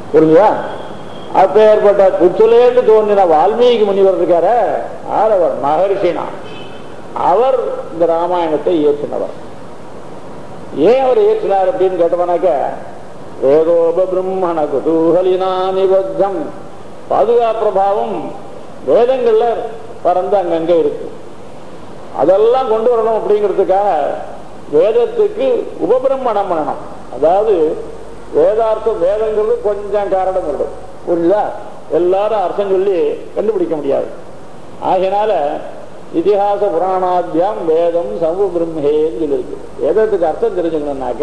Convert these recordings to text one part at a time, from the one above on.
புரியுதா அப்பேற்பட்ட புத்துலேந்து தோன்றின வால்மீகி முனிவர் இருக்கார யார் அவர் மகர்ஷினா அவர் இந்த ராமாயணத்தை இயற்றினவர் ஏன் அவர் இயற்றினார் அப்படின்னு கேட்டோம்னாக்க வேதோப பிரம்மண குதூகலினா நிபத்தம் பாதுகாப்பிரபாவம் வேதங்கள்ல பறந்து அங்கங்க இருக்கு அதெல்லாம் கொண்டு வரணும் அப்படிங்கிறதுக்காக வேதத்துக்கு உபபிரம்மணம் பண்ணணும் அதாவது வேதார்த்தம் வேதங்கிறது கொஞ்சம் காரணம் இருக்கும் புரியுதா எல்லாரும் அர்த்தம் சொல்லி கண்டுபிடிக்க முடியாது ஆகையினால இதிகாச புராணாத்தியம் வேதம் சமூக பிரம்மேன்னு சொல்லியிருக்கு வேதத்துக்கு அர்த்தம் தெரிஞ்சுக்கணும்னாக்க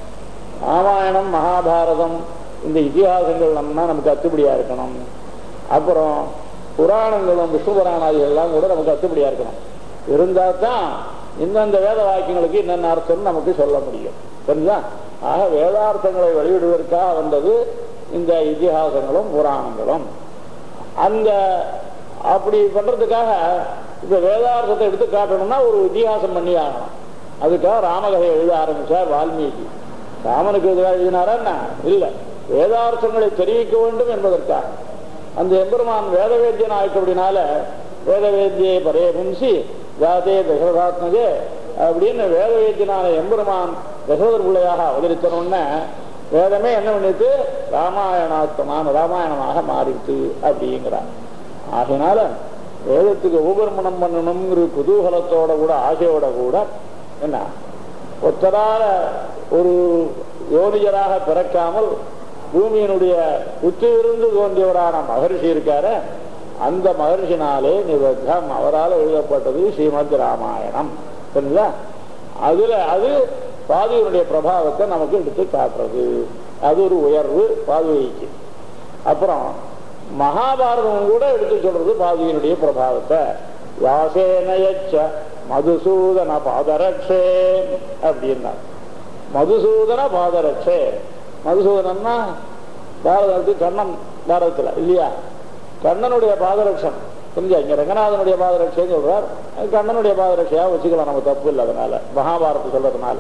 ராமாயணம் மகாபாரதம் இந்த இதிகாசங்கள் நம்ம நமக்கு அத்துப்படியா இருக்கணும் அப்புறம் புராணங்களும் விஷ்ணு புராணாதிகள் எல்லாம் கூட நமக்கு அத்துப்படியா இருக்கணும் இருந்தா தான் இந்தந்த வேத வாக்கியங்களுக்கு என்னென்ன அர்த்தம் நமக்கு சொல்ல முடியும் சரிங்களா ஆக வேதார்த்தங்களை வெளியிடுவதற்காக வந்தது இந்த இதிகாசங்களும் புராணங்களும் அந்த அப்படி பண்றதுக்காக இந்த வேதார்த்தத்தை எடுத்து காட்டணும்னா ஒரு இதிகாசம் பண்ணி ஆகணும் அதுக்காக ராமகதை எழுத ஆரம்பிச்சார் வால்மீகி ராமனுக்கு எதிராக எழுதினாரா என்ன? இல்ல வேதார்த்தங்களை தெரிவிக்க வேண்டும் என்பதற்காக அந்த எம்பெருமான் வேத வேத்தியன் ஆயிட்டபடினால வேத வேத்தியை பரே புன்சி ஜாதே தசரதாத்மஜே அப்படின்னு வேத வேத்தியனான எம்பெருமான் தசரதர் பிள்ளையாக அவதரித்தனோன்னு வேதமே என்ன பண்ணிட்டு ராமாயணாத்மான ராமாயணமாக மாறிட்டு அப்படிங்கிறார் ஆகையினால வேதத்துக்கு உபர்மணம் பண்ணணுங்கிற குதூகலத்தோட கூட ஆசையோட கூட என்ன ஒத்தரால ஒரு யோனிஜராக பிறக்காமல் பூமியினுடைய உச்சியிருந்து தோன்றியவரான மகர்ஷி இருக்கார அந்த மகர்ஷினாலே நிபத்தம் அவரால் எழுதப்பட்டது ஸ்ரீமத் ராமாயணம் சரிங்களா அதுல அது பாதுகையினுடைய பிரபாவத்தை நமக்கு எடுத்து காட்டுறது அது ஒரு உயர்வு பாதுகைக்கு அப்புறம் மகாபாரதம் கூட எடுத்து சொல்றது பாதுகையினுடைய பிரபாவத்தை யாசேனயச்ச மதுசூதன பாதரட்சே அப்படின்னா மதுசூதன பாதரட்சே மதுசூதனன்னா பாரதத்துக்கு கண்ணன் பாரதத்துல இல்லையா கண்ணனுடைய பாதரட்சம் புரிஞ்சா இங்க ரங்கநாதனுடைய பாதரட்சைன்னு சொல்றார் அது கண்ணனுடைய பாதரட்சையா வச்சுக்கலாம் நம்ம தப்பு இல்லை அதனால மகாபாரதத்தை சொல்றதுனால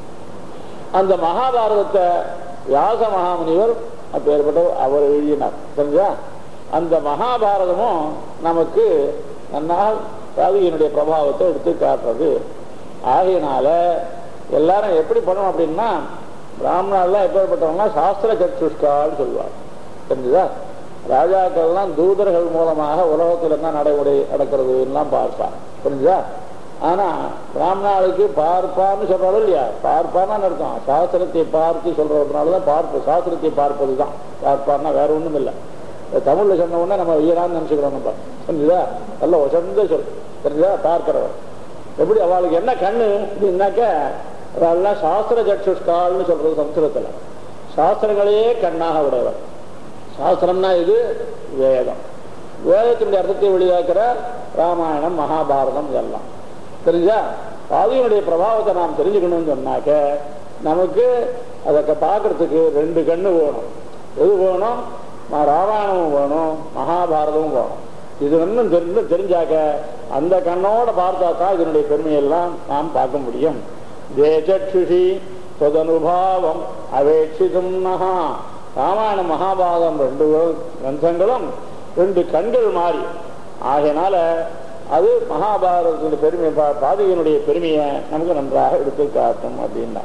அந்த மகாபாரதத்தை வியாச மகாமுனிவர் அப்பேற்பட்ட அவர் எழுதினார் தெரிஞ்சா அந்த மகாபாரதமும் நமக்கு நன்னால் பாதுகையினுடைய பிரபாவத்தை எடுத்து காட்டுறது ஆகையினால எல்லாரும் எப்படி பண்ணணும் அப்படின்னா பிராமணர்லாம் எப்பேற்பட்டவங்கன்னா சாஸ்திர சற்றுஷ்கான்னு சொல்லுவாங்க தெரிஞ்சுதா ராஜாக்கள்லாம் தூதர்கள் மூலமாக உலகத்தில் என்ன நடைமுறை நடக்கிறது எல்லாம் பார்ப்பான் புரிஞ்சுதா ஆனா பிராமணாளுக்கு பார்ப்பான்னு சொல்றாலும் இல்லையா பார்ப்பான்னு அர்த்தம் சாஸ்திரத்தை பார்த்து சொல்றதுனாலதான் பார்ப்பு சாஸ்திரத்தை பார்ப்பது தான் பார்ப்பான்னா வேற ஒண்ணும் இல்லை தமிழ்ல சொன்ன உடனே நம்ம ஐயரான்னு நினைச்சுக்கிறோம் நம்ம புரிஞ்சுதா நல்ல உசந்த சொல் தெரிஞ்சா பார்க்கிறவர் எப்படி அவளுக்கு என்ன கண்ணு அப்படின்னாக்க அதெல்லாம் சாஸ்திர சற்றுஷ்கால்னு சொல்றது சம்ஸ்கிருதத்துல சாஸ்திரங்களையே கண்ணாக உடையவர் சாஸ்திரம்னா இது வேதம் வேதத்தினுடைய அர்த்தத்தை வெளியாக்குற ராமாயணம் மகாபாரதம் இதெல்லாம் தெரிஞ்சா பாதியினுடைய பிரபாவத்தை நாம் தெரிஞ்சுக்கணும்னு சொன்னாக்க நமக்கு அதை பார்க்கறதுக்கு ரெண்டு கண்ணு வேணும் எது வேணும் ம- ராமாயணமும் வேணும் மகாபாரதமும் வேணும் இது இன்னும் தெரிஞ்சு தெரிஞ்சாக்க அந்த கண்ணோட பார்த்தா தான் இதனுடைய பெருமையெல்லாம் நாம் பார்க்க முடியும் தேசக்ஷுஷி தொதனுபாவம் அவேட்சிதும் மகா ராமாயண மகாபாரதம் ரெண்டு கிரந்தங்களும் ரெண்டு கண்கள் மாறி ஆகையினால அது மகாபாரதத்தினுடைய பெருமை பா- பாதிகையினுடைய பெருமையை நமக்கு நன்றாக எடுத்து காட்டும் அப்படின்னா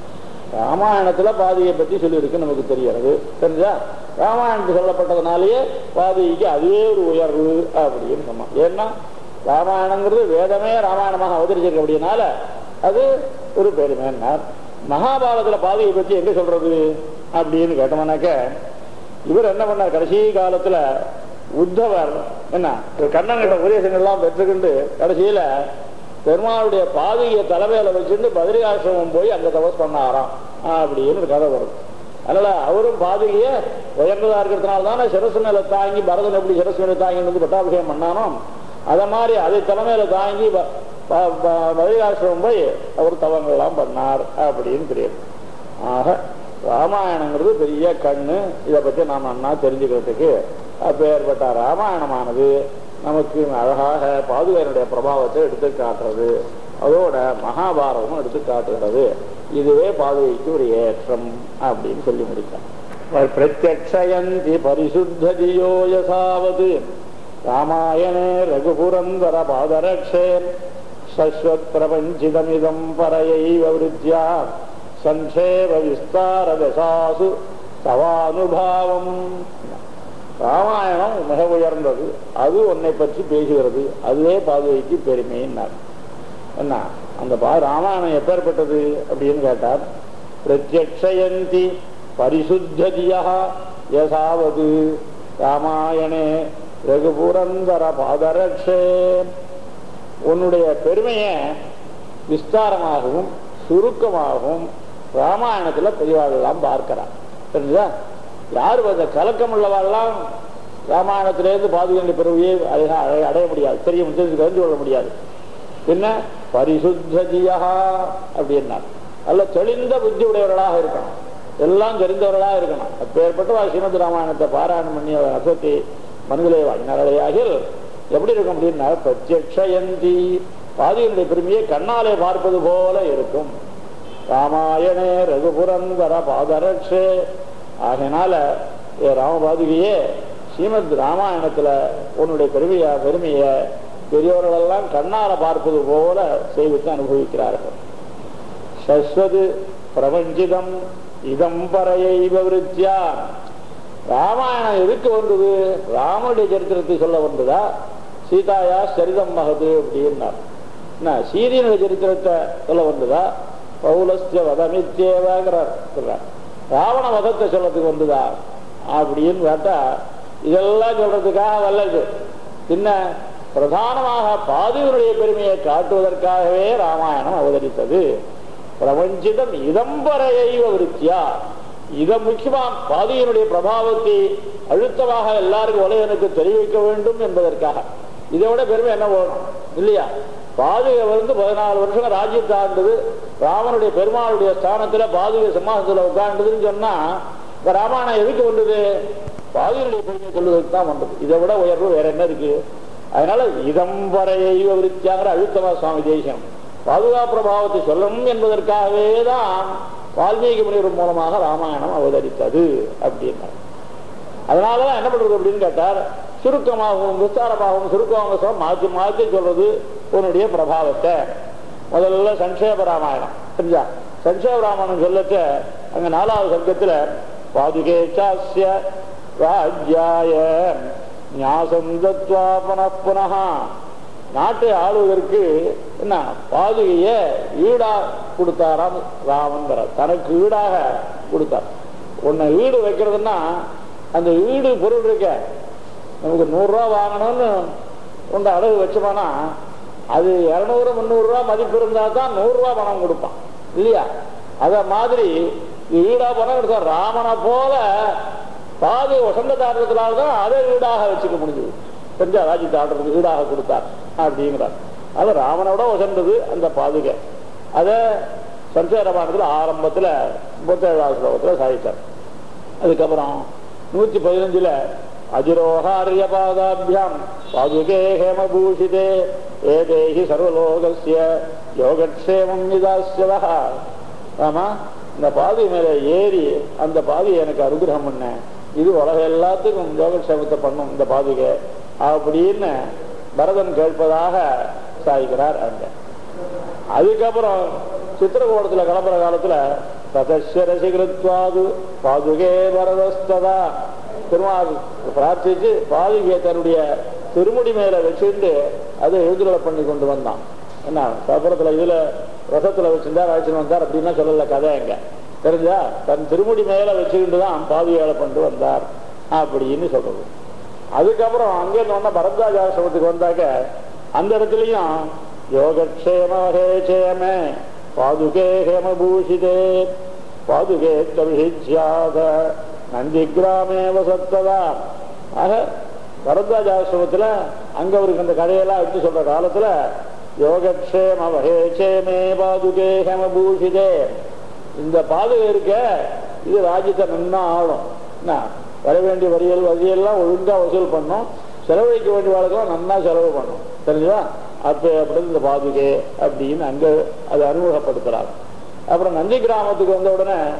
ராமாயணத்துல பாதியை பத்தி சொல்லியிருக்கு நமக்கு தெரிகிறது தெரிஞ்சா ராமாயணத்தில் சொல்லப்பட்டதுனாலேயே பாதிகைக்கு அதுவே ஒரு உயர்வு அப்படின்னு சொன்னோம் ஏன்னா ராமாயணங்கிறது வேதமே ராமாயணமாக அவதரிச்சிருக்கு அப்படின்னால அது ஒரு பெருமைன்னார் மகாபாரதத்துல பாதியை பத்தி எங்க சொல்றது அப்படின்னு கேட்டோம்னாக்க இவர் என்ன பண்ணார் கடைசி காலத்துல உத்தவர் என்ன கண்ணங்கிட்ட உபதேசங்கள்லாம் பெற்றுக்கொண்டு கடைசியில பெருமாளுடைய பாதுகையை தலைமையில வச்சுட்டு பத்ரிகாசிரமம் போய் அங்க தபஸ் பண்ணாராம் அப்படின்னு ஒரு கதை வருது அதனால அவரும் பாதுகைய உயர்ந்ததா இருக்கிறதுனால தானே சிரசு மேல தாங்கி பரதன் எப்படி சிரசு மேல தாங்கி வந்து பட்டாபிஷேகம் பண்ணானோ அத மாதிரி அதை தலைமையில தாங்கி ப- ப- ப- பத்ரிகாசிரமம் போய் அவர் தவங்கள்லாம் பண்ணார் அப்படின்னு தெரியுது ஆக ராமாயணங்கிறது பெரிய கண்ணு இதை பத்தி நாம அண்ணா தெரிஞ்சுக்கிறதுக்கு அப்பேற்பட்ட ராமாயணமானது நமக்கு அழகாக பாதுகையனுடைய பிரபாவத்தை எடுத்து காட்டுறது அதோட மகாபாரதமும் எடுத்து காட்டுகிறது இதுவே பாதுகைக்கு ஒரு ஏற்றம் அப்படின்னு சொல்லி முடித்தார் பிரத்யக்ஷயந்தி பரிசுத்ததியோ யசாவது ராமாயணே ரகுபுரந்தர பாதரக்ஷே சஸ்வத் பிரபஞ்சிதமிதம் பரையைவ விருத்தியா சங்கேப விஸ்தார தசாசு தவானுபாவம் ராமாயணம் மிக உயர்ந்தது அது உன்னை பற்றி பேசுகிறது அதுவே பாதுகைக்கு பெருமைன்னார் என்ன அந்த பா ராமாயணம் எப்பேற்பட்டது அப்படின்னு கேட்டார் பிரத்யக்ஷயந்தி பரிசுத்ததியா யசாவது ராமாயணே ரகுபுரந்தர பாதரக்ஷே உன்னுடைய பெருமையை விஸ்தாரமாகவும் சுருக்கமாகவும் ராமாயணத்துல பெரியவாள்லாம் பார்க்கிறார் தெரிஞ்சா யார் அந்த கலக்கம் உள்ளவாள்லாம் ராமாயணத்திலேருந்து பாதுகாப்பு பெருமையை அடைய அடைய முடியாது தெரிய தெரிஞ்சு தெரிஞ்சு கொள்ள முடியாது என்ன பரிசுத்ததியா அப்படின்னா நல்ல தெளிந்த புத்தி உடையவர்களாக இருக்கணும் எல்லாம் தெரிந்தவர்களாக இருக்கணும் அப்பேற்பட்ட ஸ்ரீமத் ராமாயணத்தை பாராயணம் பண்ணி அவர் அசத்தி மனதிலே வாங்கினார்களையாகில் எப்படி இருக்கும் அப்படின்னா பிரத்யக்ஷயந்தி பாதியினுடைய பெருமையை கண்ணாலே பார்ப்பது போல இருக்கும் ராமாயணே ரகுபுரந்தர பாதரட்சே ஆகையினால ஏ ராமபாதுகையே ஸ்ரீமத் ராமாயணத்துல உன்னுடைய பெருமைய பெருமைய பெரியவர்களெல்லாம் கண்ணால பார்ப்பது போல செய்வித்து அனுபவிக்கிறார்கள் சஸ்வது பிரபஞ்சிதம் இதம் பறையைவ விருத்தியா ராமாயணம் எதுக்கு வந்தது ராமனுடைய சரித்திரத்தை சொல்ல வந்ததா சீதாயா சரிதம் மகது அப்படின்னார் என்ன சீரியனுடைய சரித்திரத்தை சொல்ல வந்ததா பௌலஸ்ய வதமித்தேவாங்கிறார் சொல்றார் ராவண வதத்தை சொல்லத்துக்கு வந்ததா அப்படின்னு கேட்டா இதெல்லாம் சொல்றதுக்காக வல்லது பின்ன பிரதானமாக பாதுவனுடைய பெருமையை காட்டுவதற்காகவே ராமாயணம் அவதரித்தது பிரபஞ்சிதம் இதம்பரையைவ விருத்தியா இதை முக்கியமா பாதியினுடைய பிரபாவத்தை அழுத்தமாக எல்லாருக்கும் உலகனுக்கு தெரிவிக்க வேண்டும் என்பதற்காக இதை விட பெருமை என்ன வேணும் இல்லையா பாதுகை வந்து பதினாலு வருஷம் ராஜ்யத்தை ஆண்டது ராமனுடைய பெருமாளுடைய ஸ்தானத்துல பாதுகை சிம்மாசனத்துல உட்கார்ந்ததுன்னு சொன்னா இந்த ராமாயணம் எதுக்கு வந்தது பாதுகளுடைய பெருமை சொல்லுவதற்கு தான் வந்தது இதை விட உயர்வு வேற என்ன இருக்கு அதனால இதம்பரையை விருத்தியாங்கிற அழுத்தமா சுவாமி தேசியம் பாதுகா பிரபாவத்தை சொல்லணும் என்பதற்காகவே தான் வால்மீகி முனிவர் மூலமாக ராமாயணம் அவதரித்தது அப்படின்னார் அதனாலதான் என்ன பண்றது அப்படின்னு கேட்டார் சுருக்கமாகவும் விஸ்தாரமாகவும் சுருக்கமாகவும் மாற்றி மாற்றி சொல்றது உன்னுடைய பிரபாவத்தை முதல்ல சங்கேப ராமாயணம் புரிஞ்சா சங்கேப ராமாயணம் சொல்லச்ச அங்க நாலாவது சர்க்கத்துல பாதுகே சாஸ்ய ராஜ்யாய ஞாசம் தத்வா புனః புனः நாட்டை ஆளுவதற்கு என்ன பாதுகைய ஈடா கொடுத்தாராம் ராமன்கிறார் தனக்கு ஈடாக கொடுத்தார் உன்னை வீடு வைக்கிறதுன்னா அந்த வீடு பொருள் இருக்க நமக்கு நூறுரூவா வாங்கணும்னு உண்ட அழகு வச்சோம்னா அது இரநூறு முந்நூறுரூவா மதிப்பு இருந்தால் தான் நூறுரூவா பணம் கொடுப்பான் இல்லையா அத மாதிரி வீடா பணம் கொடுத்தா ராமனை போல பாது வசந்த தாண்டத்தினால தான் அதை வீடாக வச்சுக்க முடிஞ்சது தெரிஞ்சா ராஜ்யத்தை ஆடுறதுக்கு வீடாக கொடுத்தார் அப்படிங்கிறார் அது ராமனோட வசந்தது அந்த பாதுகை அதை சஞ்சயரமானதுல ஆரம்பத்துல முப்பத்தேழாவது ஸ்லோகத்துல சாதித்தார் அதுக்கப்புறம் நூத்தி பதினஞ்சுல அஜிரோகாரிய பாதாபியாம் பாதுகே ஹேமபூஷிதே ஏதேஹி சர்வலோகஸ்ய யோகக்ஷேமம் நிதாசியவா ஆமா இந்த பாதை மேல ஏறி அந்த பாதையை எனக்கு அனுகிரகம் பண்ண இது உலக எல்லாத்துக்கும் யோகக்ஷேமத்தை பண்ணும் இந்த பாதுகை அப்படின்னு பரதன் கேட்பதாக சாய்கிறார் அங்க அதுக்கப்புறம் சித்திரகோணத்துல கிளம்புற காலத்துல ததஸ்வரசிகிருத்வாது பாதுகே பரதஸ்ததா திருமால் பிரார்த்திச்சு பாதுகை தன்னுடைய திருமுடி மேல வச்சுட்டு அதை எழுதுகளை பண்ணி கொண்டு வந்தான் என்ன சபுரத்துல இதுல ரசத்துல வச்சிருந்தா அழைச்சிட்டு வந்தார் அப்படின்னா சொல்லல கதை எங்க தெரிஞ்சா தன் திருமுடி மேல வச்சுக்கிட்டு தான் பாதுகையாள பண்ணிட்டு வந்தார் அப்படின்னு சொல்றது அதுக்கப்புறம் அங்கிருந்து வந்த பரத்வாஜ ஆசிரமத்துக்கு வந்தாக்க அந்த இடத்துலயும் யோகக்ஷேம ஹேச்சேமே பாதுகே ஹேமபூஷிதே பாதுகே தவிஷியாத நந்தி கிராமே வசத்ததா ஆக பரத்வாஜ ஆசிரமத்துல அங்க அவருக்கு அந்த கதையெல்லாம் எடுத்து சொல்ற காலத்துல யோகக்ஷேம வகேச்சேமே பாதுகே ஹேமபூஷிதே இந்த பாதுகை இருக்க இது ராஜ்யத்தை நின்னா ஆளும் என்ன வர வேண்டிய வரியல் வரியெல்லாம் ஒழுங்கா வசூல் பண்ணும் செலவழிக்க வேண்டிய வாழ்க்கெல்லாம் நன்னா செலவு பண்ணும் தெரிஞ்சா அப்ப அப்படி இந்த பாதுகை அப்படின்னு அங்க அதை அறிமுகப்படுத்துறாங்க அப்புறம் நந்தி கிராமத்துக்கு வந்த உடனே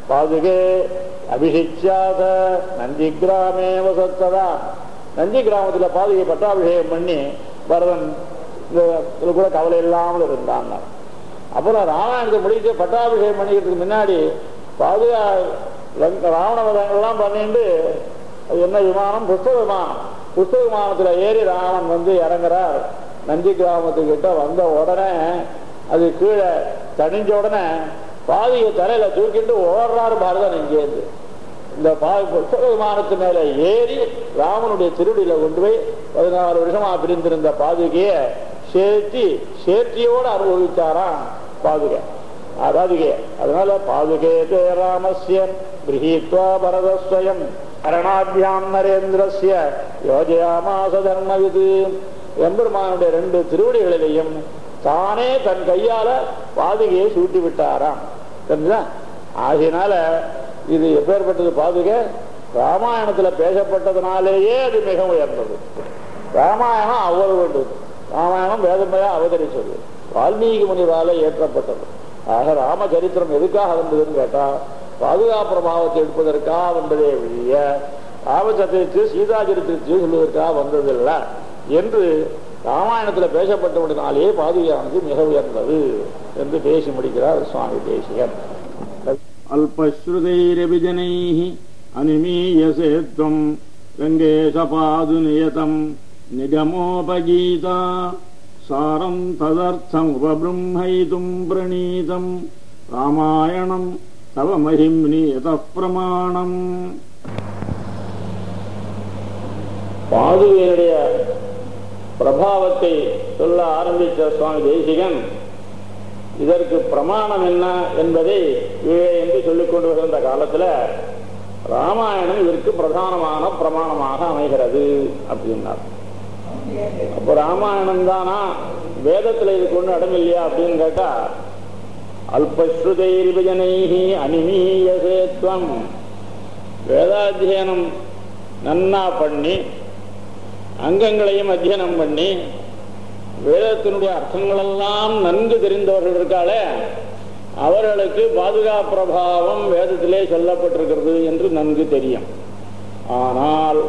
பாதுகே அபிஷிச்சாத நந்தி கிராமே வசத்ததா நந்தி கிராமத்துல பாதுகை பட்டாபிஷேகம் பண்ணி பரதன் இந்த இதுல கூட கவலை இல்லாமல் இருந்தாங்க அப்புறம் ராமாயணத்தை முடிச்சு பட்டாபிஷேகம் பண்ணிக்கிறதுக்கு முன்னாடி பாதுகா லங்க- ராவண வதங்கள்லாம் பண்ணிட்டு அது என்ன விமானம் புஷ்ப விமானம் புஷ்ப விமானத்துல ஏறி ராவணன் வந்து இறங்குறார் நந்தி கிராமத்துக்கிட்ட வந்த உடனே அது கீழே தணிஞ்ச உடனே பாதியை தலையில தூக்கிட்டு ஓடுறாரு பாரதன் இங்கேருந்து இந்த பா- புஷ்ப விமானத்து மேல ஏறி ராமனுடைய திருடியில கொண்டு போய் பதினாறு வருஷமா பிரிந்திருந்த பாதுகைய சேர்த்தி சேர்த்தியோடு அனுபவிச்சாராம் பாதுகை பாதுகை அதனால பாதுகே தே ராமஸ்ய கிரகீத்வா பரதஸ்வயம் கரணாபியாம் நரேந்திரஸ்ய யோஜயாமாச தர்மவிது எம்பெருமானுடைய ரெண்டு திருவடிகளிலையும் தானே தன் கையால பாதுகையை சூட்டி விட்டாராம் தெரிஞ்சுதா ஆகையினால இது எப்பேற்பட்டது பாதுகை ராமாயணத்துல பேசப்பட்டதுனாலேயே அது மிக உயர்ந்தது ராமாயணம் அவ்வளவு வேண்டது ராமாயணம் வேதமையா அவதரிச்சது வால்மீகி முனிவால ஏற்றப்பட்டது ஆக ராமச்சரித்திரம் எதுக்காக வந்ததுன்னு கேட்டா பாதுகாப்பு பிரபாவத்தை எடுப்பதற்காக வந்ததே ஒழிய ராமச்சரித்திரத்து சீதா சரித்திரத்தையும் சொல்வதற்காக வந்ததில்லை என்று ராமாயணத்துல பேசப்பட்டபடினாலேயே பாதுகானது மிக உயர்ந்தது என்று பேசி முடிக்கிறார் சுவாமி தேசிகன் अल्पश्रुतैरभिजनैः अनिमीयसे त्वम् रङ्गेशपादुनियतम् निगमोपगीता सारम् तदर्थमुपबृंहयितुम् प्रणीतम् रामायणम् तव महिम्नि यतः प्रमाणम् பாதுகையினுடைய பிரபாவத்தை சொல்ல ஆரம்பித்த சுவாமி தேசிகன் இதற்கு பிரமாணம் என்ன என்பதை இவை என்று சொல்லிக் கொண்டு வருகின்ற காலத்துல ராமாயணம் இதற்கு பிரதானமான பிரமாணமாக அமைகிறது அப்படின்னார் அப்போ ராமாயணம் தானா வேதத்துல இதுக்கு ஒண்ணு இடம் இல்லையா அப்படின்னு கேட்டா அல்பஸ்ருதைரிபஜனைஹி அனிமீயசேத்வம் வேதாத்தியனம் நன்னா பண்ணி அங்கங்களையும் அத்தியனம் பண்ணி வேதத்தினுடைய அர்த்தங்களெல்லாம் நன்கு தெரிந்தவர்கள் இருக்காளே அவர்களுக்கு பாதுகா பிரபாவம் வேதத்திலே சொல்லப்பட்டிருக்கிறது என்று நன்கு தெரியும் ஆனால்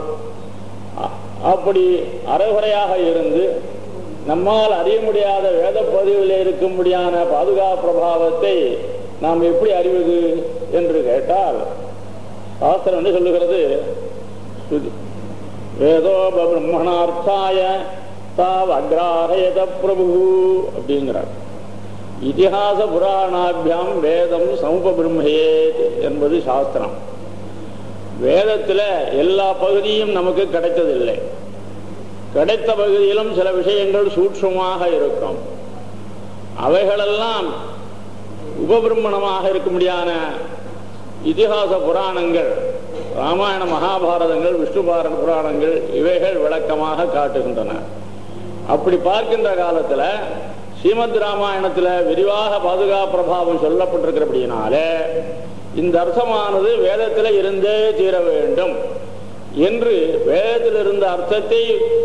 அ- அப்படி அரைகுறையாக இருந்து நம்மால் அறிய முடியாத வேத பதிவிலே இருக்கும்படியான பாதுகா பிரபாவத்தை நாம் எப்படி அறிவது என்று கேட்டால் சாஸ்திரம் என்ன சொல்லுகிறது ஸ்ருதி. வேதோ பிரம்மணார்த்தாய தாவ் அக்ராஹயத பிரபு அப்படிங்கிறார் இதிகாச புராணாபியாம் வேதம் சமுபபிரம்மயேத் என்பது சாஸ்திரம் வேதத்துல எல்லா பகுதியும் நமக்கு கிடைத்ததில்லை கிடைத்த பகுதியிலும் சில விஷயங்கள் சூட்சமாக இருக்கும் அவைகளெல்லாம் உபபிரம்மணமாக இருக்கும்படியான இதிகாச புராணங்கள் ராமாயண மகாபாரதங்கள் விஷ்ணு பாரத புராணங்கள் இவைகள் விளக்கமாக காட்டுகின்றன அப்படி பார்க்கின்ற காலத்துல ஸ்ரீமத் ராமாயணத்துல விரிவாக பாதுகா பிரபாவம் சொல்லப்பட்டிருக்கிறபடியினாலே இந்த அர்த்தமானது வேதத்துல இருந்தே தீர வேண்டும் என்று வேதத்தில் இருந்த அர்த்தத்தை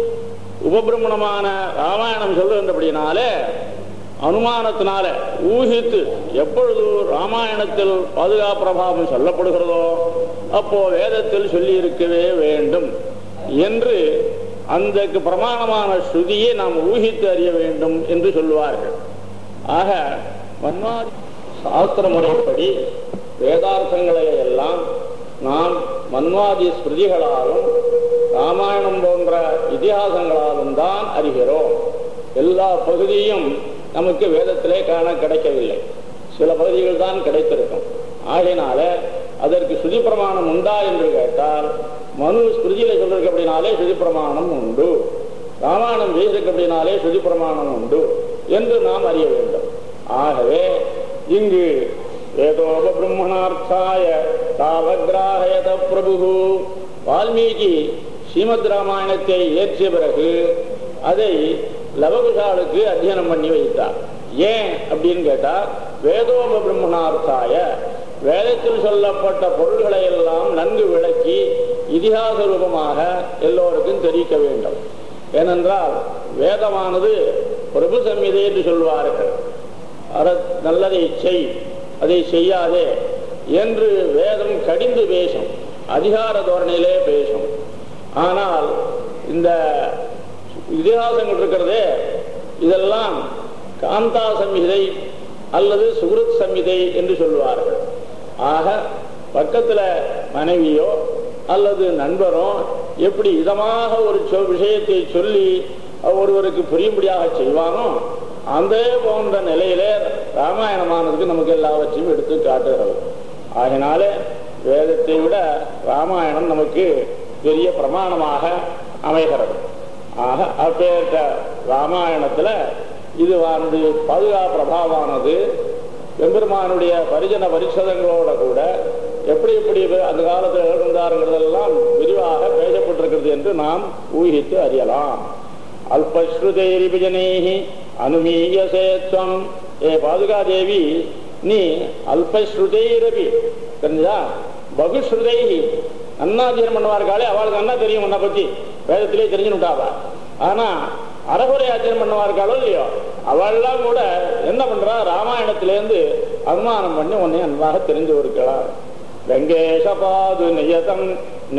உபபிரமணமான ராமாயணம் சொல்லுகின்றபடினாலே அனுமானத்தினால ஊகித்து எப்பொழுது ராமாயணத்தில் பாதுகா பிரபாவம் சொல்லப்படுகிறதோ அப்போ வேதத்தில் சொல்லி இருக்கவே வேண்டும் என்று அந்த பிரமாணமான ஸ்ருதியை நாம் ஊகித்து அறிய வேண்டும் என்று சொல்லுவார்கள் ஆக மன்வாதி சாஸ்திர முறைப்படி வேதார்த்தங்களை எல்லாம் நாம் மன்வாதி ஸ்மிருதிகளாலும் ராமாயணம் போன்ற இதிகாசங்களாலும் தான் அறிகிறோம் எல்லா பகுதியும் நமக்கு வேதத்திலே காண கிடைக்கவில்லை சில பகுதிகள் தான் கிடைத்திருக்கும் ஆகையினால அதற்கு சுதி பிரமாணம் உண்டா என்று கேட்டால் மனு ஸ்மிருதியில சொல்லிருக்க அப்படின்னாலே சுதி பிரமாணம் உண்டு ராமாயணம் பேசிருக்க அப்படின்னாலே சுதி பிரமாணம் உண்டு என்று நாம் அறிய வேண்டும் ஆகவே இங்கு ஏதோப பிரம்மணார்த்தாய தாவக்ராஹயத பிரபு வால்மீகி ஸ்ரீமத் ராமாயணத்தை ஏற்றிய பிறகு அதை லவகுஷாலுக்கு அத்தியனம் பண்ணி வைத்தார் ஏன் அப்படின்னு கேட்டா வேதோப பிரம்மணார்த்தாய வேதத்தில் சொல்லப்பட்ட பொருள்களை எல்லாம் நன்கு விளக்கி இதிகாச ரூபமாக எல்லோருக்கும் தெரிவிக்க வேண்டும் ஏனென்றால் வேதமானது பிரபு சம்மிதை என்று சொல்வார்கள் அற நல்லதை செய் அதை செய்யாதே என்று வேதம் கடிந்து பேசும் அதிகார தோரணையிலே பேசும் ஆனால் இந்த இதிகாசங்கள் இருக்கிறதே இதெல்லாம் காந்தா சம்ஹிதை அல்லது சுகிருத் சம்ஹிதை என்று சொல்லுவார்கள் ஆக பக்கத்துல மனைவியோ அல்லது நண்பரோ எப்படி இதமாக ஒரு சொ- விஷயத்தை சொல்லி ஒருவருக்கு புரியும்படியாக செய்வானோ அதே போன்ற நிலையிலே ராமாயணமானதுக்கு நமக்கு எல்லாவற்றையும் எடுத்து காட்டுகிறது ஆகினால வேதத்தை விட ராமாயணம் நமக்கு பெரிய பிரமாணமாக அமைகிறது ஆக அப்பேற்ற ராமாயணத்துல இது வந்து பதுகா பிரபாவானது எம்பெருமானுடைய பரிஜன பரிசதங்களோட கூட எப்படி எப்படி அந்த காலத்தில் இருந்தாருங்கிறதெல்லாம் விரிவாக பேசப்பட்டிருக்கிறது என்று நாம் ஊகித்து அறியலாம் அல்பஸ்ருதைரிபிஜனேகி அனுமீயசேத்வம் ஏ பாதுகா தேவி நீ அல்பஸ்ருதைரபி தெரிஞ்சா பகுஸ்ருதைகி அண்ணாத்தியம் பண்ணுவார்களே அவளுக்கு அண்ணா தெரியும் உன்னை பத்தி வேதத்திலே தெரிஞ்சுட்டாவா ஆனா அறகுறை ஆச்சரியம் பண்ணுவார்களோ இல்லையோ அவள்லாம் கூட என்ன பண்றா ராமாயணத்திலேருந்து அனுமானம் பண்ணி உன்னை நன்றாக தெரிஞ்சு இருக்கிறார் வெங்கேஷபாது நியதம்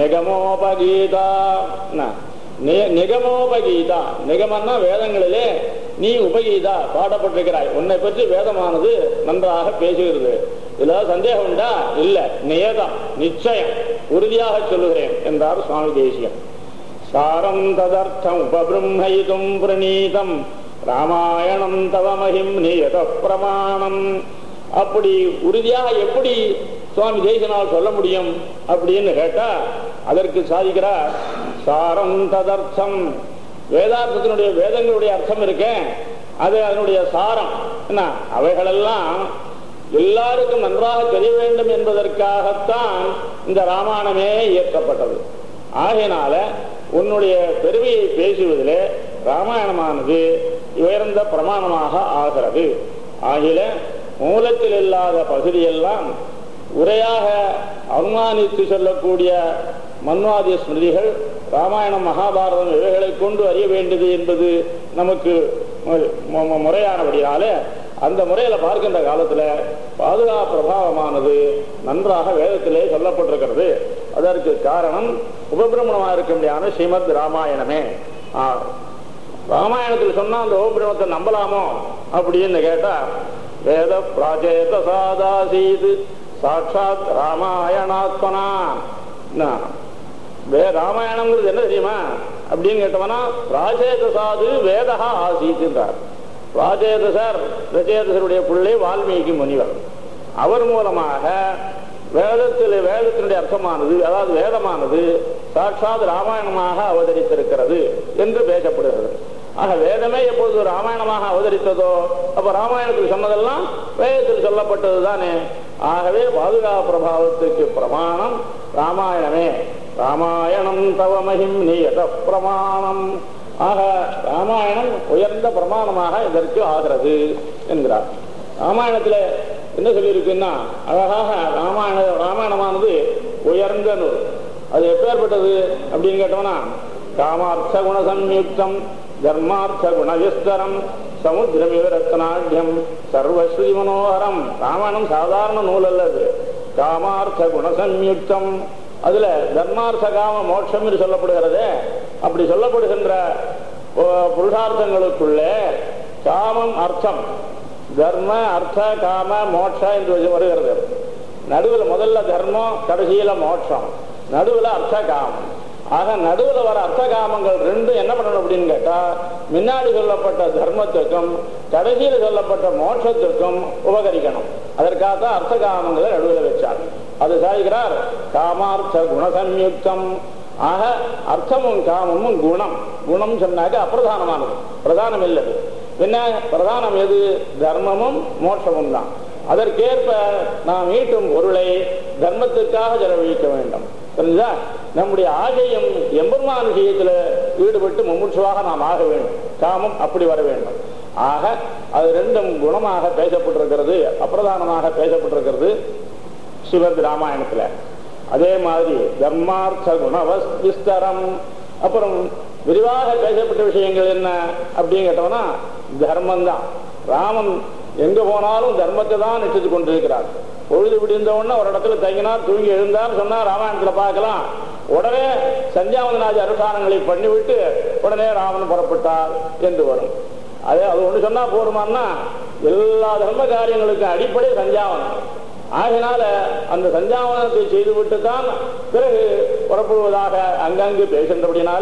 நிகமோபகீதா என்ன? நி- நிகமோபகீதா நிகமன்னா வேதங்களிலே நீ உபகீதா பாடப்பட்டிருக்கிறாய் உன்னை பற்றி வேதமானது நன்றாக பேசுகிறது இதுல சந்தேகம் உண்டா இல்ல நியதம் நிச்சயம் உறுதியாக சொல்லுகிறேன் என்றார் சுவாமி தேசியம் சாரம் ததர்த்தம் உபபிரம்மயிதும் பிரணீதம் ராமாயணம் தவ மகிம் நியத பிரமாணம் அப்படி உறுதியாக எப்படி சுவாமி தேசியனால் சொல்ல முடியும் அப்படின்னு கேட்டா அதற்கு சாதிக்கிறார் சாரம் ததர்த்தம் வேதார்த்தத்தினுடைய வேதங்களுடைய அர்த்தம் இருக்கேன் அது அதனுடைய சாரம் என்ன அவைகளெல்லாம் எல்லாருக்கும் நன்றாக தெரிய வேண்டும் என்பதற்காகத்தான் இந்த ராமாயணமே இயற்றப்பட்டது ஆகையினால உன்னுடைய பெருமையை பேசுவதிலே ராமாயணமானது உயர்ந்த பிரமாணமாக ஆகிறது ஆகில மூலத்தில் இல்லாத பகுதியெல்லாம் உரையாக அனுமானித்து சொல்லக்கூடிய மன்வாதி ஸ்மிருதிகள் ராமாயணம் மகாபாரதம் இவைகளை கொண்டு அறிய வேண்டியது என்பது நமக்கு மு- மு- முறையானபடியாலே அந்த முறையில பார்க்கின்ற காலத்துல பாதுகா பிரபாவமானது நன்றாக வேதத்திலே சொல்லப்பட்டிருக்கிறது அதற்கு காரணம் உபபிரமணமாக இருக்க முடியாத ஸ்ரீமத் ராமாயணமே ஆ, ராமாயணத்தில் சொன்னா அந்த உபபிரமத்தை நம்பலாமோ அப்படின்னு கேட்டா வேத பிராச்சேத சாதாசீது சாட்சாத் ராமாயணாத்மனா என்ன? வே ராமாயணம்ங்கிறது என்ன தெரியுமா அப்படின்னு கேட்டோம்னா பிராச்சேத சாது வேதா ஆசீத்ன்றார் பிராச்சேதசர் ரச்சேதசருடைய பிள்ளை வால்மீகி முனிவர் அவர் மூலமாக வேதத்தில் வேதத்தினுடைய அர்த்தமானது அதாவது வேதமானது சாட்சாத் ராமாயணமாக அவதரித்திருக்கிறது என்று பேசப்படுகிறது ஆக வேதமே எப்பொழுது ராமாயணமாக அவதரித்ததோ அப்ப ராமாயணத்தில் சொன்னதெல்லாம் வேதத்தில் சொல்லப்பட்டது தானே ஆகவே பாதுகா பிரபாவத்துக்கு பிரமாணம் ராமாயணமே ராமாயணம் தவ மகிம் நியத பிரமாணம் ஆக ராமாயணம் உயர்ந்த பிரமாணமாக இதற்கு ஆகிறது என்கிறார் ராமாயணத்துல என்ன சொல்லியிருக்குன்னா அழகாக ராமாயண ராமாயணமானது உயர்ந்த நூல் அது எப்பேற்பட்டது அப்படின்னு கேட்டோம்னா காமார்த்த குண சம்யுக்தம் தர்மார்த்த குண விஸ்தரம் சமுத்திரமிவ ரத்னாட்யம் சர்வஸ்ரீ மனோகரம் ராமாயணம் சாதாரண நூல் அல்ல அது காமார்த்த குண சம்யுக்தம் அதுல தர்மார்த்த காம மோட்சம் என்று சொல்லப்படுகிறதே அப்படி சொல்லப்படுகின்ற ஓ, புருஷார்த்தங்களுக்குள்ளே காமம் அர்த்தம் தர்ம அர்த்த காம மோட்ச என்று வருகிறது நடுவில் முதல்ல தர்மம் கடைசியில மோட்சம் நடுவில் அர்த்த காமம் ஆக நடுவில் வர அர்த்த காமங்கள் ரெண்டும் என்ன பண்ணணும் அப்படின்னு கேட்டா முன்னாடி சொல்லப்பட்ட தர்மத்துக்கும் கடைசியில் சொல்லப்பட்ட மோட்சத்துக்கும் உபகரிக்கணும் அதற்காகத்தான் அர்த்த காமங்களை நடுவில் வச்சார் அது சாதிக்கிறார் காமார்த்த குணசம்யுக்தம் ஆக அர்த்தமும் காமமும் குணம் குணம் சொன்னாக்க அப்பிரதானமானது பிரதானம் இல்லது என்ன பிரதானம் எது தர்மமும் மோட்சமும் தான் அதற்கேற்ப நாம் ஈட்டும் பொருளை தர்மத்துக்காக செலவழிக்க வேண்டும் தெரிஞ்சா நம்முடைய ஆசையும் எம்பெருமான் விஷயத்துல ஈடுபட்டு மும்முட்சுவாக நாம் ஆக வேண்டும் காமம் அப்படி வர வேண்டும் ஆக அது ரெண்டும் குணமாக பேசப்பட்டிருக்கிறது அப்பிரதானமாக பேசப்பட்டிருக்கிறது சிவத் ராமாயணத்துல அதே மாதிரி தர்மார்த்த குணவஸ் விஸ்தரம் அப்புறம் விரிவாக பேசப்பட்ட விஷயங்கள் என்ன அப்படின்னு கேட்டோம்னா தர்மம் தான் ராமன் எங்க போனாலும் தர்மத்தை தான் நிச்சயித்து கொண்டிருக்கிறார் பொழுது விடிந்த உடனே ஒரு இடத்துல தங்கினார் தூங்கி எழுந்தார் சொன்னா ராமாயணத்துல பார்க்கலாம் உடனே சந்தியாவதனாதி அனுஷ்டானங்களை பண்ணிவிட்டு உடனே ராமன் புறப்பட்டார் என்று வரும் அதே அது ஒண்ணு சொன்னா போருமான்னா எல்லா தர்ம காரியங்களுக்கும் அடிப்படை சந்தியாவனம் ஆகினால அந்த சந்தியாவனத்தை செய்துவிட்டு தான் பிறகு புறப்படுவதாக அங்கங்கு பேசுகின்றபடினால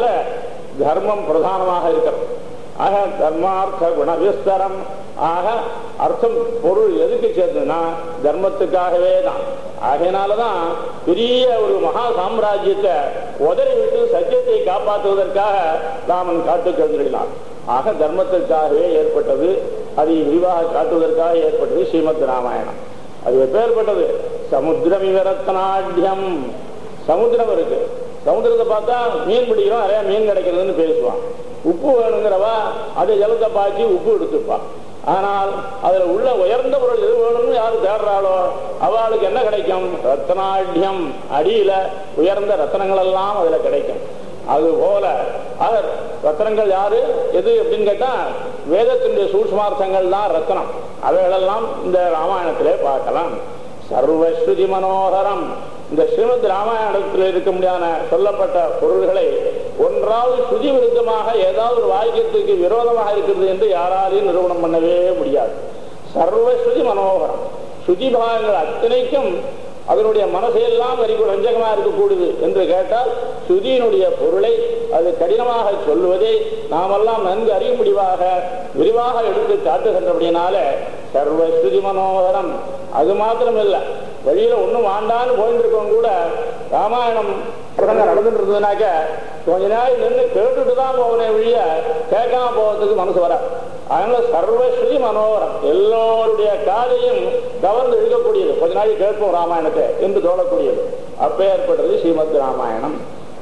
தர்மம் பிரதானமாக இருக்கிறது ஆக தர்மார்த்த குண விஸ்தரம் ஆக அர்த்தம் பொருள் எதுக்கு சேர்ந்ததுன்னா தர்மத்துக்காகவே தான் ஆகையினாலதான் பெரிய ஒரு மகா சாம்ராஜ்யத்தை உதறி விட்டு சத்தியத்தை காப்பாற்றுவதற்காக ராமன் காட்டுக்கு எழுந்திருக்கிறான் ஆக தர்மத்திற்காகவே ஏற்பட்டது அதை விரிவாக காட்டுவதற்காக ஏற்பட்டது ஸ்ரீமத் ராமாயணம் அது எப்பேற்பட்டது சமுத்திரம் விவரத்தனாட்யம் சமுத்திரம் இருக்கு சமுத்திரத்தை பார்த்தா மீன் பிடிக்கிறோம் நிறைய மீன் கிடைக்கிறதுன்னு பேசுவான் உப்பு வேணுங்கிறவா அதை ஜலத்தை பாய்ச்சி உப்பு எடுத்துப்பான் ஆனால் அதுல உள்ள உயர்ந்த பொருள் எது வேணும்னு யாரு தேடுறாளோ அவளுக்கு என்ன கிடைக்கும் ரத்னாட்யம் அடியில உயர்ந்த ரத்தனங்கள் எல்லாம் அதுல கிடைக்கும் அது போல ஆக ரத்தனங்கள் யாரு எது அப்படின்னு கேட்டா வேதத்தினுடைய சூட்சுமார்த்தங்கள் தான் ரத்தனம் அவைகளெல்லாம் இந்த ராமாயணத்திலே பார்க்கலாம் சர்வஸ்ருதி மனோகரம் இந்த ஸ்ரீமத் ராமாயணத்தில் இருக்க முடியாத சொல்லப்பட்ட பொருள்களை ஒன்றாவது சுதி விருத்தமாக ஏதாவது ஒரு வாக்கியத்துக்கு விரோதமாக இருக்கிறது என்று யாராலையும் நிறுவனம் பண்ணவே முடியாது சர்வஸ்ருதி மனோகரம் சுதி பாகங்கள் அத்தனைக்கும் அதனுடைய மனசையெல்லாம் வரிக்கு ரஞ்சகமா இருக்கக்கூடியது என்று கேட்டால் சுதியினுடைய பொருளை அது கடினமாக சொல்லுவதை நாமெல்லாம் நன்கு அறிய முடிவாக விரிவாக எடுத்து காட்டுகின்றபடினால சர்வ ஸ்ருதி மனோகரம் அது மாத்திரம் இல்லை வழியில ஒண்ணும் வாண்டான்னு போயிட்டு இருக்கவங்க கூட ராமாயணம் பிரசங்கம் நடந்துட்டு இருந்ததுனாக்க கொஞ்ச நேரம் நின்று கேட்டுட்டு தான் போகனே வழிய கேட்காம போகிறதுக்கு மனசு வர அதனால சர்வஸ்ரீ மனோகரம் எல்லோருடைய காதையும் கவர்ந்து இழுக்கக்கூடியது கொஞ்ச நாளைக்கு கேட்போம் ராமாயணத்தை என்று தோழக்கூடியது அப்ப ஏற்பட்டது ஸ்ரீமத் ராமாயணம்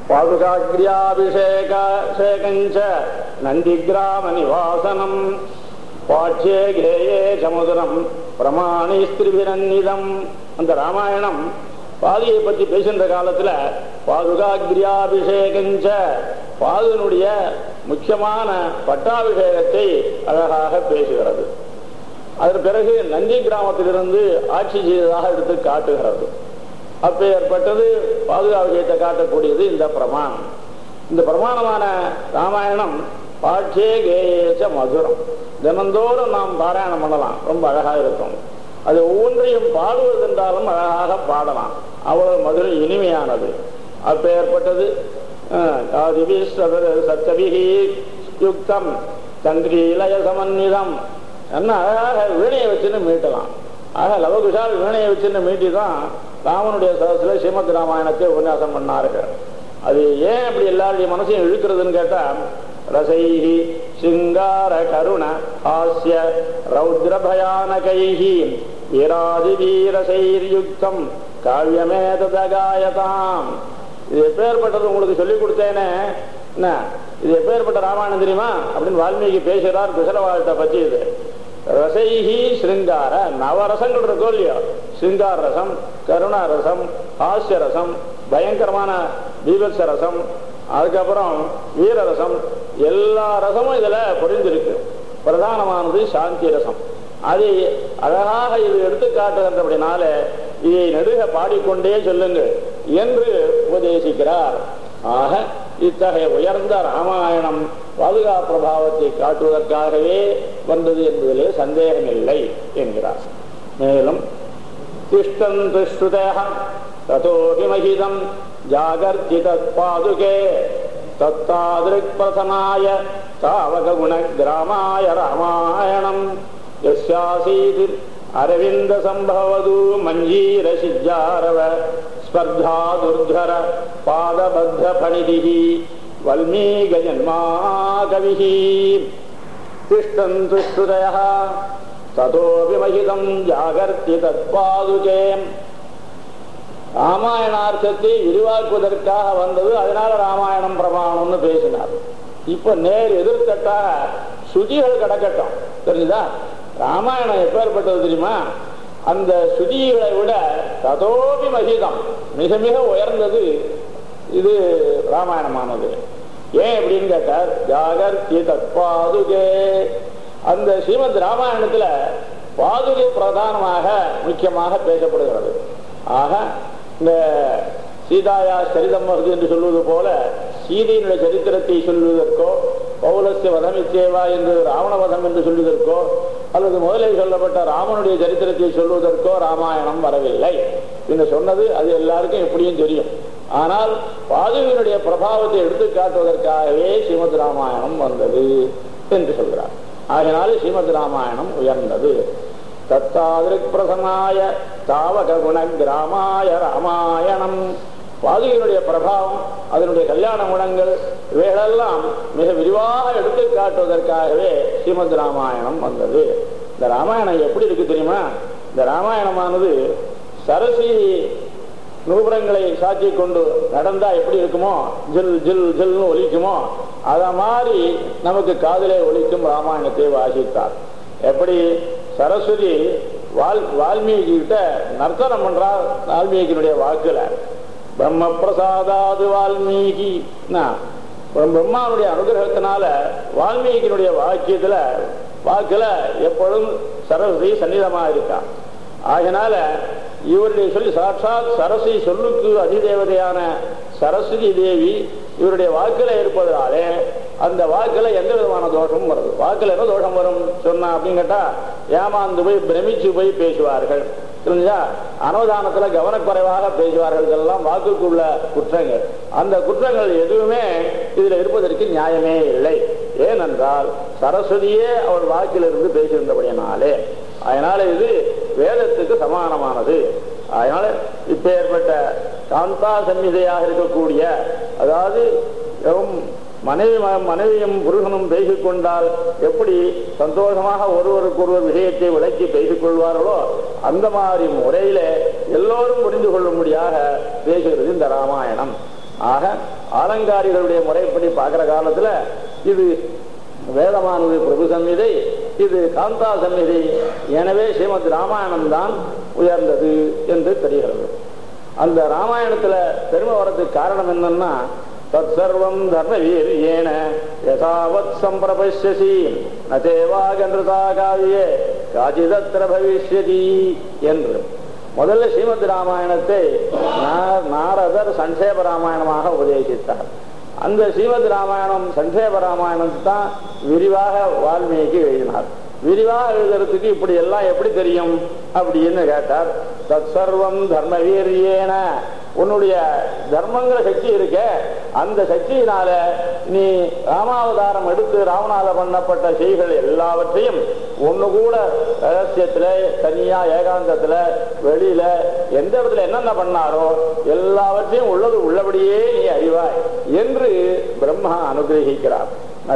பாதுகாகிரியாபிஷேகஞ்ச நந்தி கிராம நிவாசனம் பாட்சே கேயே சமுதிரம் பிரமாணி ஸ்திரிபிரன்னிதம் அந்த ராமாயணம் பாதியை பற்றி பேசுகின்ற காலத்துல பாதுகாகிரியாபிஷேகஞ்ச பாதுனுடைய முக்கியமான பட்டாபிஷேகத்தை அழகாக பேசுகிறது அதன் பிறகு நந்தி கிராமத்திலிருந்து ஆட்சி செய்ததாக எடுத்து காட்டுகிறது அப்ப ஏற்பட்டது பாதுகாவலியத்தை காட்டக்கூடியது இந்த பிரமாணம் இந்த பிரமாணமான ராமாயணம் பாட்சே கேயேச்ச மதுரம் தினந்தோறும் நாம் பாராயணம் பண்ணலாம் ரொம்ப அழகாக இருக்கும் அது ஒவ்வொன்றையும் பாடுவதென்றாலும் அழகாக பாடலாம் அவ்வளவு மதுரை இனிமையானது அப்ப ஏற்பட்டது சத்தபிகி யுக்தம் சந்திரீலய சமன்னிதம் என்ன அழகாக வீணையை வச்சுன்னு மீட்டலாம் ஆக லவகுஷால் வீணையை வச்சுன்னு மீட்டி தான் ராமனுடைய சதசில் ஸ்ரீமத் ராமாயணத்தை உபன்யாசம் பண்ணார்கள் அது ஏன் அப்படி எல்லாருடைய மனசையும் இழுக்கிறதுன்னு கேட்டா ரசைஹி சிங்கார கருண ஹாஸ்ய ரௌத்ர பயானகைஹி வீராதி வீரசைர்யுக்தம் காவியமே ததகாயதாம் இது எப்பேற்பட்டது உங்களுக்கு சொல்லி கொடுத்தேனே என்ன இது எப்பேற்பட்ட ராமாயணம் தெரியுமா அப்படின்னு வால்மீகி பேசுகிறார் குசலவாழ்த்தை பற்றி இது ரசைஹி ஸ்ருங்கார நவரசங்கள் இருக்கோ இல்லையோ ஸ்ருங்கார ரசம் கருணா ரசம் ஹாஸ்ய ரசம் பயங்கரமான பீபத்ச ரசம் அதுக்கப்புறம் வீரரசம் எல்லா ரசமும் இதுல பொறிந்திருக்கு பிரதானமானது சாந்தி ரசம் அதை அழகாக இது எடுத்து காட்டுகின்றபடினால இதை நெடுக பாடிக்கொண்டே சொல்லுங்கள் என்று உபதேசிக்கிறார் ஆக இத்தகைய உயர்ந்த ராமாயணம் பாதுகா பிரபாவத்தை காட்டுவதற்காகவே வந்தது என்பதிலே சந்தேகமில்லை என்கிறார் மேலும் திஷ்டந்து ஸ்ருதேக ததோகி மகிதம் ஜாகர்த்தி தத் பாதுகே தத்தாதிருக் பிரசனாய தாவக குண கிராமாய ராமாயணம் யஸ்யாசீதி அரவிந்த சம்பவது மஞ்சீர சிஜாரவ ஸ்பர்தா துர்தர பாதபத்த பணிதிஹி வல்மீக ஜன்மா கவிஹி திஷ்டந்து ஸ்ருதயः ததோபி மகிதம் ஜாகர்த்தி தத்பாதுகே ராமாயணார்த்தத்தை விரிவாக்குவதற்காக வந்தது அதனால ராமாயணம் பிரமாணம்னு பேசினார் இப்ப நேர் எதிர்த்தட்டாக சுதிகள் கிடக்கட்டும் தெரிஞ்சுதா ராமாயணம் எப்பேற்பட்டது தெரியுமா அந்த சுதிகளை விட ததோபி மகிதம் மிக மிக உயர்ந்தது இது ராமாயணமானது ஏன் அப்படின்னு கேட்டார் ஜாகர்த்தி தத்பாதுகே அந்த ஸ்ரீமத் ராமாயணத்துல பாதுகை பிரதானமாக முக்கியமாக பேசப்படுகிறது ஆக இந்த சீதாயா சரிதம் வருது என்று சொல்வது போல சீதையினுடைய சரித்திரத்தை சொல்வதற்கோ பௌலஸ்ய வதம் இச்சேவா என்று ராவண வதம் என்று சொல்வதற்கோ அல்லது முதலில் சொல்லப்பட்ட ராமனுடைய சரித்திரத்தை சொல்வதற்கோ ராமாயணம் வரவில்லை என்று சொன்னது அது எல்லாருக்கும் எப்படியும் தெரியும் ஆனால் பாதுகையினுடைய பிரபாவத்தை எடுத்து காட்டுவதற்காகவே ஸ்ரீமத் ராமாயணம் வந்தது என்று சொல்கிறார் ஆகினாலே ஸ்ரீமத் ராமாயணம் உயர்ந்தது தத்தாதிருக் பிரசன்னாய தாவக குண கிராமாய ராமாயணம் பாதுகையினுடைய பிரபாவம் அதனுடைய கல்யாண குணங்கள் இவைகளெல்லாம் மிக விரிவாக எடுத்து காட்டுவதற்காகவே ஸ்ரீமத் ராமாயணம் வந்தது இந்த ராமாயணம் எப்படி இருக்கு தெரியுமா இந்த ராமாயணமானது சரசி நூபுரங்களை சாட்சி கொண்டு நடந்தா எப்படி இருக்குமோ ஜில் ஜில் ஜில்னு ஒலிக்குமோ அத மாதிரி நமக்கு காதலே ஒலிக்கும் ராமாயணத்தை வாசித்தார் எப்படி சரஸ்வதி வால் வால்மீகி கிட்ட நர்த்தனம் பண்றார் வால்மீகியினுடைய வாக்குல பிரம்ம பிரசாதாது வால்மீகி பிரம்மாவுடைய அனுகிரகத்தினால வால்மீகியினுடைய வாக்கியத்துல வாக்குல எப்பொழுதும் சரஸ்வதி சன்னிதமா இருக்கான் ஆகினால இவருடைய சொல்லி சாட்சாத் சரஸ்வதி சொல்லுக்கு அதிதேவதையான சரஸ்வதி தேவி இவருடைய வாக்குல இருப்பதாலே அந்த வாக்குல எந்த விதமான தோஷமும் வருது வாக்குல என்ன தோஷம் வரும் சொன்னா அப்படின்னு கேட்டா ஏமாந்து போய் பிரமிச்சு போய் பேசுவார்கள் புரிஞ்சா அனவதானத்துல கவனக்குறைவாக பேசுவார்கள் இதெல்லாம் வாக்குக்குள்ள குற்றங்கள் அந்த குற்றங்கள் எதுவுமே இதுல இருப்பதற்கு நியாயமே இல்லை ஏனென்றால் சரஸ்வதியே அவள் வாக்கிலிருந்து பேசியிருந்தபடியினாலே அதனால இது வேதத்துக்கு சமானமானது அதனால இப்ப ஏற்பட்ட காந்தா சம்மிதையாக இருக்கக்கூடிய அதாவது மனைவி மனைவியும் புருஷனும் பேசிக்கொண்டால் எப்படி சந்தோஷமாக ஒருவருக்கு ஒருவர் விஷயத்தை விளக்கி பேசிக் கொள்வார்களோ அந்த மாதிரி முறையில எல்லோரும் புரிந்து கொள்ளும்படியாக பேசுகிறது இந்த ராமாயணம் ஆக ஆலங்காரிகளுடைய முறைப்படி பார்க்கிற காலத்துல இது வேதமானது பிரபு சம்மிதை இது காந்தா சம்மிதை எனவே ஸ்ரீமத் ராமாயணம் தான் உயர்ந்தது என்று தெரிகிறது அந்த ராமாயணத்துல பெருமை வரதுக்கு காரணம் என்னன்னா தத் சர்வம் தர்மவீரியேன யதாவத் சம்பிரபஷ்யசி நதேவாகன்றதா காவியே காஜிதத்திர பவிஷ்யதி என்று முதல்ல ஸ்ரீமத் ராமாயணத்தை நாரதர் சஞ்சேப ராமாயணமாக உபதேசித்தார் அந்த ஸ்ரீமத் ராமாயணம் சஞ்சேப ராமாயணம் தான் விரிவாக வால்மீகி எழுதினார் விரிவாக எழுதுறதுக்கு இப்படி எல்லாம் எப்படி தெரியும் அப்படின்னு கேட்டார் தத் சர்வம் தர்ம வீரியேன உன்னுடைய தர்மங்கிற சக்தி இருக்க அந்த சக்தியினால நீ ராமாவதாரம் எடுத்து ராமநாத பண்ணப்பட்ட செய்கள் எல்லாவற்றையும் ஒண்ணு கூட ரகசியத்துல தனியா ஏகாந்தத்துல வெளியில எந்த இடத்துல என்னென்ன பண்ணாரோ எல்லாவற்றையும் உள்ளது உள்ளபடியே நீ அறிவாய் என்று பிரம்மா அனுகிரகிக்கிறார்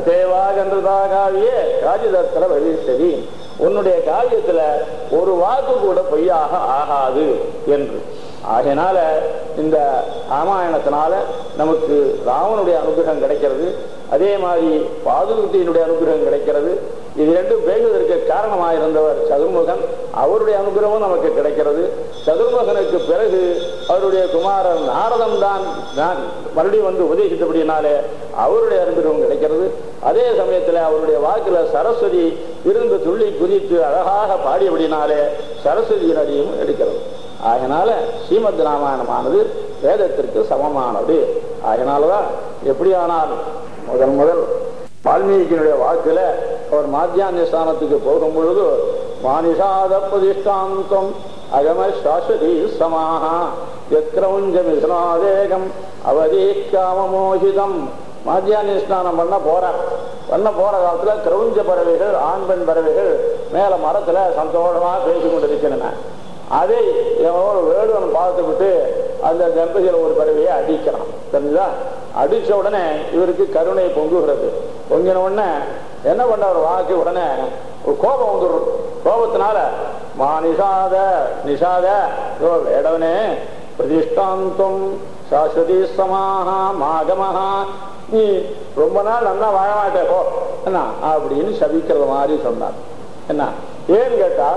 நதேவாகன்றதாகாவியே காஜிதத்திர வகிஷதி உன்னுடைய காரியத்துல ஒரு வாக்கு கூட பொய்யாக ஆகாது என்று ஆகையினால இந்த ராமாயணத்தினால நமக்கு ராவனுடைய அனுகிரகம் கிடைக்கிறது அதே மாதிரி பாதுகத்தினுடைய அனுகிரகம் கிடைக்கிறது இது ரெண்டும் பேசுவதற்கு காரணமாக இருந்தவர் சதுர்முகன் அவருடைய அனுகிரகம் நமக்கு கிடைக்கிறது சதுர்முகனுக்கு பிறகு அவருடைய குமாரன் நாரதம் தான் நான் மறுபடியும் வந்து உபதேசித்தபடினாலே அவருடைய அனுகிரகம் கிடைக்கிறது அதே சமயத்தில் அவருடைய வாக்குல சரஸ்வதி இருந்து துள்ளி குதித்து அழகாக பாடியபடினாலே சரஸ்வதியின் அடியும் எடுக்கிறது அதனால ஸ்ரீமத் ராமாயணமானது வேதத்திற்கு சமமானது அதனாலதான் எப்படியானால் முதல் முதல் வால்மீகியினுடைய வாக்குல அவர் மாத்தியானிய ஸ்தானத்துக்கு போகும் பொழுது மானிஷாத பிரதிஷ்டாந்தம் அகம சாஸ்வதி சமாக எக்ரௌஞ்ச மிஸ்ராதேகம் அவதி காமமோகிதம் மாத்தியானிய ஸ்நானம் பண்ண போறார் பண்ண போற காலத்துல கிரௌஞ்ச பறவைகள் ஆண் பெண் பறவைகள் மேல மரத்துல சந்தோஷமா பேசிக் கொண்டிருக்கின்றன அதை ஒரு வேடுவன் பார்த்து விட்டு அந்த தம்பதியில் ஒரு பறவையை அடிக்கிறான் தெரிஞ்சா அடிச்ச உடனே இவருக்கு கருணை பொங்குகிறது பொங்கின உடனே என்ன பண்ண வாக்கு உடனே ஒரு கோபம் வந்துடும் கோபத்தினால மா நிஷாத நிஷாத யோ வேடவனே பிரதிஷ்டாந்தம் சாஸ்வதி சமாக மாகமஹா நீ ரொம்ப நாள் நல்லா வாழ மாட்டே போ என்ன அப்படின்னு சபிக்கிறது மாதிரி சொன்னார் என்ன ஏன்னு கேட்டா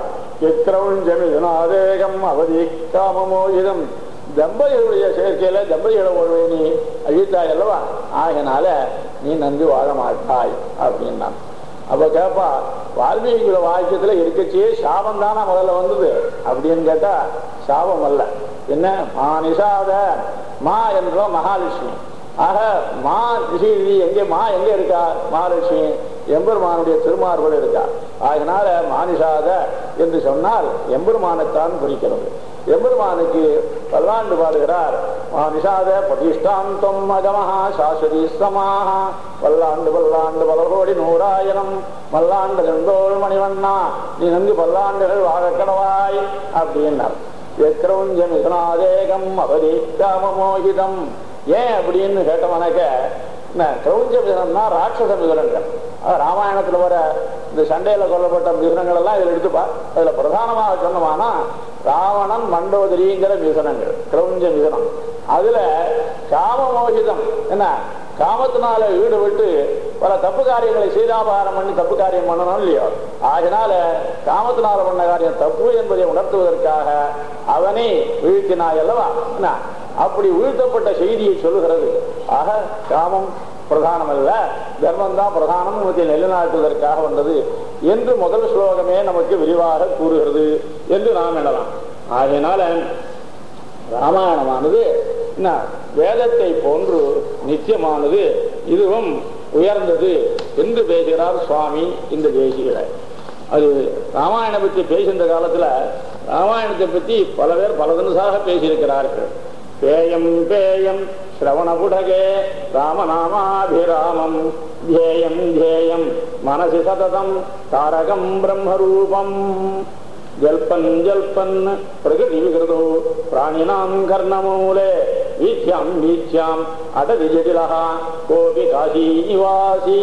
எத்திரவுஞ்சமிதனாதேகம் அவதி காமமோகிதம் தம்பதிகளுடைய சேர்க்கையில தம்பதிகளை ஒருவை நீ அழித்தாய் அல்லவா ஆகினால நீ நன்றி வாழ மாட்டாய் அப்படின்னா அப்ப கேப்பா வால்மீகியோட வாக்கியத்துல இருக்கச்சே சாபம் தானே முதல்ல வந்தது அப்படின்னு கேட்டா சாபம் அல்ல என்ன மா நிஷாத மா என்றோ மகாலட்சுமி ஆக மா ரிஷி எங்கே மா எங்க இருக்கா மகாலட்சுமி எம்பெருமானுடைய திருமார்போடு இருக்கா அதனால மானிஷாத என்று சொன்னால் எம்பெருமானைத்தான் குறிக்கிறது எம்பெருமானுக்கு பல்லாண்டு பாடுகிறார் மானிஷாத பிரதிஷ்டாந்தம் மகமஹா சாஸ்வதி சமாக பல்லாண்டு பல்லாண்டு பலகோடி நூறாயிரம் மல்லாண்டு செந்தோள் மணிவண்ணா நீ நன்கு பல்லாண்டுகள் வாழக்கடவாய் அப்படின்னார் எக்ரௌஞ்சம் இதனாதேகம் அவதி காமமோகிதம் ஏன் அப்படின்னு கேட்டவனக்க என்ன கிரௌஞ்ச மிதனம்னா ராட்சச மிதனங்கள் அது ராமாயணத்துல வர இந்த சண்டையில கொல்லப்பட்ட மிதனங்கள் எல்லாம் இதுல எடுத்துப்பா அதுல பிரதானமாக சொன்னமானா ராவணன் மண்டோதரிங்கிற மிதனங்கள் கிரௌஞ்ச மிதனம் அதுல காமமோகிதம் என்ன காமத்தினால ஈடுபட்டு பல தப்பு காரியங்களை சீதாபாரம் பண்ணி தப்பு காரியம் பண்ணணும் இல்லையோ ஆகினால காமத்தினால பண்ண காரியம் தப்பு என்பதை உணர்த்துவதற்காக அவனை வீழ்த்தினாய் அல்லவா என்ன அப்படி வீழ்த்தப்பட்ட செய்தியை சொல்லுகிறது ஆக காமம் பிரதானம் அல்ல தர்மம் தான் பிரதானம் நமக்கு நிலைநாட்டுவதற்காக வந்தது என்று முதல் ஸ்லோகமே நமக்கு விரிவாக கூறுகிறது என்று நாம் எண்ணலாம் ஆகையினால ராமாயணமானது என்ன வேதத்தை போன்று நித்தியமானது இதுவும் உயர்ந்தது என்று பேசுகிறார் சுவாமி இந்த தேசிகளை அது ராமாயணம் பற்றி பேசுகின்ற காலத்துல ராமாயணத்தை பற்றி பல பேர் பல தினசாக பேசியிருக்கிறார்கள் பேயம் பேயம் ஸ்ரவணபுடகே ராமநாமாபிராமம் தியேயம் தியேயம் மனசி சததம் தாரகம் பிரம்மரூபம் ஜல்பன் ஜல்பன் பிரகிருதி விகிருதோ பிராணினாம் கர்ணமூலே வீச்சியாம் வீச்சியாம் அடவி ஜடிலா கோபி காசி நிவாசி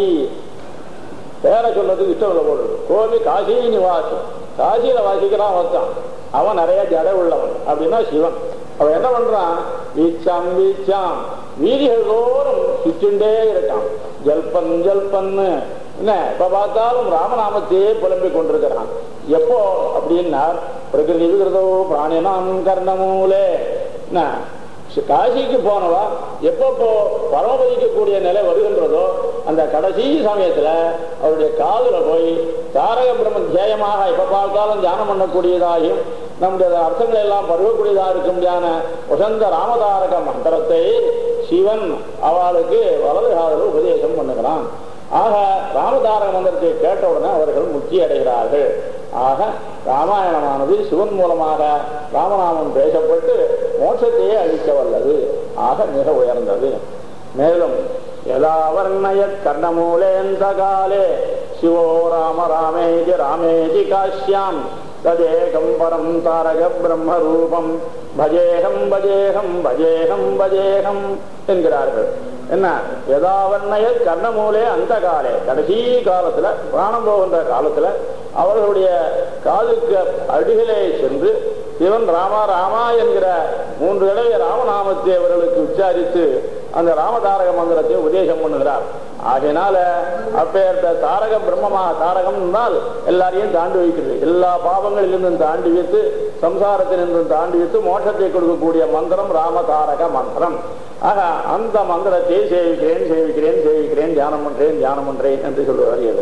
பேரை சொல்றதுக்கு இஷ்டம் இல்லை போடுறது கோபி காசி நிவாசி காசியில வாசிக்கிறான் ஒருத்தன் அவன் நிறைய ஜட உள்ளவன் அப்படின்னா சிவன் அவன் என்ன பண்றான் வீச்சாம் வீச்சாம் வீதிகள் தோறும் சுச்சுண்டே இருக்கான் ஜல்பன் ஜல்பன்னு என்ன இப்ப பார்த்தாலும் ராமநாமத்தையே புலம்பிக் கொண்டிருக்கிறான் எப்போ அப்படின்னா பிரகிருதி விகிருதோ பிராணினாம் கர்ணமூலே என்ன காசிக்கு போனவா எப்பப்போ பரமபதிக்கக்கூடிய நிலை வருகின்றதோ அந்த கடைசி சமயத்துல அவருடைய காதுல போய் தாரக பிரம்ம தியேயமாக எப்ப பார்த்தாலும் தியானம் பண்ணக்கூடியதாயும் நம்முடைய அர்த்தங்கள் எல்லாம் பருவக்கூடியதாக இருக்கும்படியான உசந்த ராமதாரக மந்திரத்தை சிவன் அவளுக்கு வலது காதல உபதேசம் பண்ணுகிறான் ஆக ராமதாரக மந்திரத்தை கேட்டவுடனே அவர்கள் முக்தி அடைகிறார்கள் ஆக ராமாயணமானது சிவன் மூலமாக ராமநாமம் பேசப்பட்டு மோட்சத்தையே அளிக்க வல்லது ஆக மிக உயர்ந்தது மேலும் யதாவர்ணய கர்ணமூலேந்த காலே சிவோ ராம ராமேதி ராமேதி காஷ்யாம் ததேகம் பரம் தாரக பிரம்ம ரூபம் பஜேகம் பஜேகம் பஜேகம் பஜேகம் என்கிறார்கள் என்ன எதாவர்ணய கர்ணமூலே அந்த காலே கடைசி காலத்துல பிராணம் போகின்ற காலத்துல அவர்களுடைய காதுக்கு அடிகளே சென்று சிவன் ராமா ராமா என்கிற மூன்று தடவை ராமநாமத்தை அவர்களுக்கு உச்சாரித்து அந்த ராமதாரக மந்திரத்தை உபதேசம் பண்ணுகிறார் ஆகையினால அப்பேற்பட்ட தாரக பிரம்மமா தாரகம் எல்லாரையும் தாண்டி வைக்கிறது எல்லா பாவங்களிலிருந்தும் தாண்டி வைத்து சம்சாரத்திலிருந்தும் தாண்டி வைத்து மோட்சத்தை கொடுக்கக்கூடிய மந்திரம் ராம தாரக மந்திரம் ஆக அந்த மந்திரத்தை சேவிக்கிறேன் சேவிக்கிறேன் சேவிக்கிறேன் தியானம் பண்றேன் தியானம் பண்றேன் என்று சொல்லுவார் இது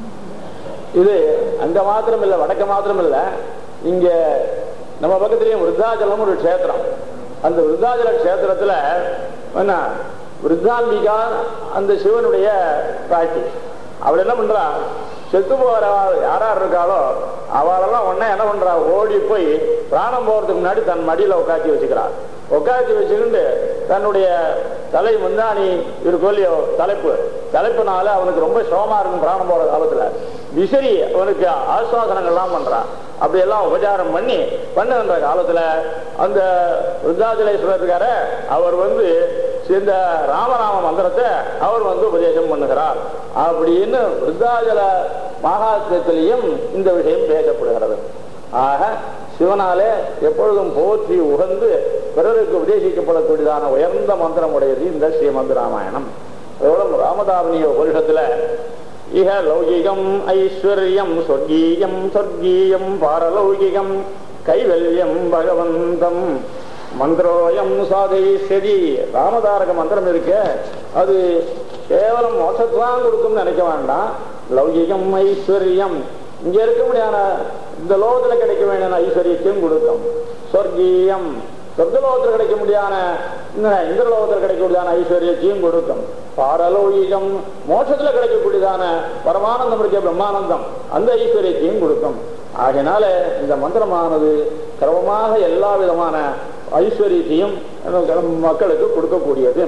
இது அங்க மாத்திரம் இல்ல வடக்க மாத்திரம் இல்ல இங்க நம்ம பக்கத்திலேயும் விருத்தாச்சலம் ஒரு க்ஷேத்திரம் அந்த விருத்தாச்சல க்ஷேத்திரத்துல என்ன விருத்தாம்பிகா அந்த சிவனுடைய காட்சி அவள் என்ன பண்றா செத்து போகிற யாரா இருக்காளோ அவளெல்லாம் உடனே என்ன பண்றா ஓடி போய் பிராணம் போறதுக்கு முன்னாடி தன் மடியில உட்காத்தி வச்சுக்கிறாள் உட்காத்தி வச்சுக்கிண்டு தன்னுடைய தலை முந்தானி இருக்கோ இல்லையோ தலைப்பு தலைப்புனால அவனுக்கு ரொம்ப சிரமமா இருக்கும் பிராணம் போற காலத்துல விசிறி அவனுக்கு ஆஸ்வாசனங்கள்லாம் பண்றான் அப்படி எல்லாம் உபச்சாரம் பண்ணி பண்ணுகின்ற காலத்துல அந்த விருத்தாச்சலேஸ்வரர் இருக்கார அவர் வந்து இந்த ராமநாம மந்திரத்தை அவர் வந்து உபதேசம் பண்ணுகிறார் அப்படின்னு விருத்தாச்சல மகாத்மத்திலையும் இந்த விஷயம் பேசப்படுகிறது ஆக சிவனாலே எப்பொழுதும் போற்றி உகந்து பிறருக்கு உபதேசிக்கப்படக்கூடியதான உயர்ந்த மந்திரம் உடையது இந்த ஸ்ரீமந்த் ராமாயணம் அதோட ராமதாரணிய உபரிஷத்துல இஹ லௌகிகம் ஐஸ்வர்யம் சொர்க்கீயம் சொர்க்கீயம் பாரலௌகிகம் கைவல்யம் பகவந்தம் மந்திரோயம் சாதைஸ்வதி ராமதாரக மந்திரம் இருக்க அது கேவலம் மோட்சத்தான் கொடுக்கும்னு நினைக்க வேண்டாம் லௌகிகம் ஐஸ்வர்யம் இங்க இருக்க முடியாத இந்த லோகத்துல கிடைக்க வேண்டிய ஐஸ்வர்யத்தையும் கொடுக்கும் சொர்க்கீயம் சொர்க்கலோகத்தில் கிடைக்க முடியாத இந்த இந்திரலோகத்தில் கிடைக்கக்கூடியதான ஐஸ்வர்யத்தையும் கொடுக்கும் பாரலௌகிகம் மோட்சத்துல கிடைக்கக்கூடியதான பரமானந்தம் இருக்க பிரம்மானந்தம் அந்த ஐஸ்வர்யத்தையும் கொடுக்கும் ஆகையினால இந்த மந்திரமானது கிரமமாக எல்லா விதமான ஐஸ்வர்யத்தையும் மக்களுக்கு கொடுக்கக்கூடியது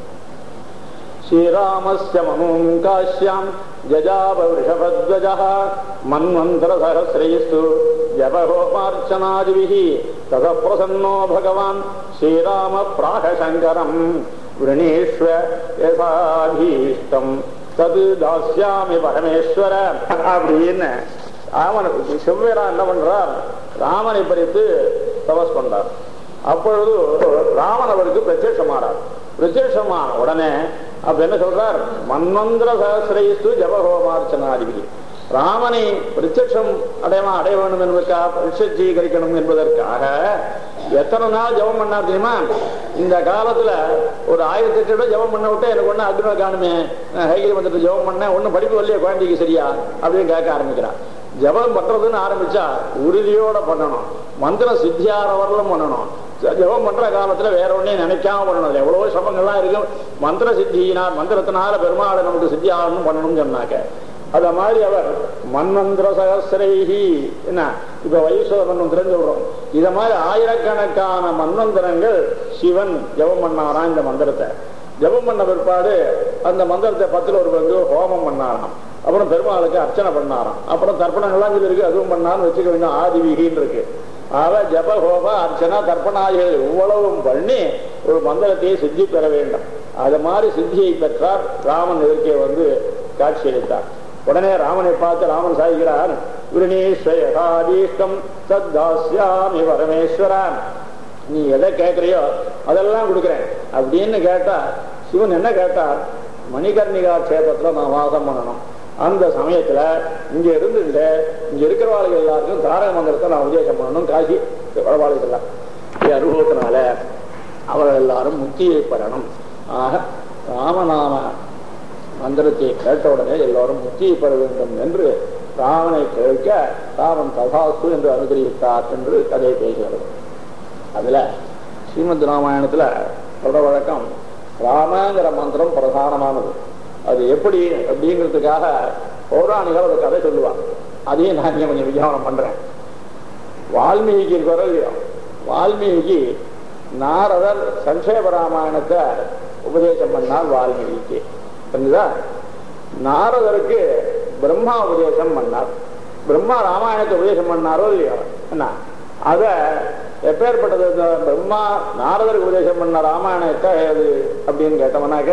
ஸ்ரீராமஸ்ய மனும் காஷ்யாம் ஜஜாப ரிஷபத்வஜ மன்வந்தர சகசிரேஸ்து ஜபஹோமார்ச்சனாதிபிः தத பிரசன்னோ பகவான் ஸ்ரீராம பிராகசங்கரம் விரணீஸ்வ யசாபீஷ்டம் தது தாஸ்யாமி பரமேஸ்வர அப்படின்னு ராமனுக்கு செவ்வேரா என்ன பண்றார் ராமனை பறித்து தபஸ் பண்றார் அப்பொழுது ராமன் அவருக்கு பிரத்யட்சமானார் பிரத்யட்சமான உடனே அப்ப என்ன சொல்றார் மன்வந்திர சகசிரேஸ்து ஜபஹோமார்ச்சனாதிபதி ராமனை பிரத்யட்சம் அடையமா அடைய வேண்டும் என்பதற்காக ரிஷஜீகரிக்கணும் என்பதற்காக எத்தனை நாள் ஜபம் பண்ணார் தெரியுமா இந்த காலத்துல ஒரு ஆயிரத்தி எட்டு ரூபாய் ஜபம் பண்ண விட்டு எனக்கு ஒண்ணு அக்னிவ காணுமே நான் ஹைகிரி வந்துட்டு ஜபம் பண்ணேன் ஒன்னும் படிப்பு வரலையே குழந்தைக்கு சரியா அப்படின்னு கேட்க ஆரம்பிக்கிறான் ஜபம் பண்றதுன்னு ஆரம்பிச்சா உறுதியோட பண்ணணும் மந்திர சித்தியார வரலும் பண்ணணும் ஜபம் பண்ற காலத்துல வேற ஒன்னையும் நினைக்காம பண்ணணும் எவ்வளவோ சபங்கள்லாம் இருக்கு மந்திர சித்தியினார் மந்திரத்தினால பெருமாளை நமக்கு சித்தி ஆகணும் பண்ணணும்னு சொன்னாக்க அத மாதிரி அவர் மன்வந்திர சகசிரைஹி என்ன இப்ப வைஸ்வர மன்வந்திரம் சொல்றோம் இத மாதிரி ஆயிரக்கணக்கான மன்வந்திரங்கள் சிவன் ஜபம் பண்ணாராம் இந்த மந்திரத்தை ஜபம் பண்ண பிற்பாடு அந்த மந்திரத்தை பத்துல ஒரு பங்கு ஹோமம் பண்ணாராம் அப்புறம் பெருமாளுக்கு அர்ச்சனை பண்ணாராம் அப்புறம் தர்ப்பணங்கள்லாம் இதுல இருக்கு அதுவும் பண்ணான்னு வச்சுக்க வேண்டும் ஆதிவிகின்னு இருக்கு ஆக ஜப ஹோம அர்ச்சனா தர்ப்பணாதிகள் இவ்வளவும் பண்ணி ஒரு மந்திரத்தையே சித்தி பெற வேண்டும் அது மாதிரி சித்தியை பெற்றார் ராமன் எதிர்க்கே வந்து காட்சி அளித்தார் உடனே ராமனை பார்த்து ராமன் சாய்கிறார் விருணீஸ்வரம் சத்தாஸ்யாமி பரமேஸ்வரன் நீ எதை கேட்கறியோ அதெல்லாம் கொடுக்குறேன் அப்படின்னு கேட்டா சிவன் என்ன கேட்டார் மணிகர்ணிகா கஷேத்திரத்துல நான் வாசம் பண்ணணும் அந்த சமயத்துல இங்க இருந்துட்டு இங்க இருக்கிறவாளுகள் எல்லாருக்கும் தாரக மந்திரத்தை நான் உபதேசம் பண்ணணும் காசி வரவாளுகள்லாம் அனுபவத்தினால அவர்கள் எல்லாரும் முக்தியை பெறணும் ஆக ராமநாம மந்திரத்தை கேட்ட உடனே எல்லாரும் முக்தியை பெற வேண்டும் என்று ராமனை கேட்க ராமன் ததாசு என்று அனுகிரகித்தார் என்று கதை பேசுகிறது அதுல ஸ்ரீமத் ராமாயணத்துல சொல்ற வழக்கம் ராமங்கிற மந்திரம் பிரதானமானது அது எப்படி அப்படிங்கிறதுக்காக பௌராணிகள் ஒரு கதை சொல்லுவாங்க அதையும் நான் இங்க கொஞ்சம் விஜயானம் பண்றேன் வால்மீகி இருக்கிற இல்லையோ வால்மீகி நாரதர் சங்கேப ராமாயணத்தை உபதேசம் பண்ணார் வால்மீகிக்கு புரிஞ்சுதா நாரதருக்கு பிரம்மா உபதேசம் பண்ணார் பிரம்மா ராமாயணத்தை உபதேசம் பண்ணாரோ இல்லையோ என்ன அத எப்பேற்பட்டது இந்த பிரம்மா நாரதருக்கு உபதேசம் பண்ண ராமாயணத்தை அது அப்படின்னு கேட்டோம்னாக்க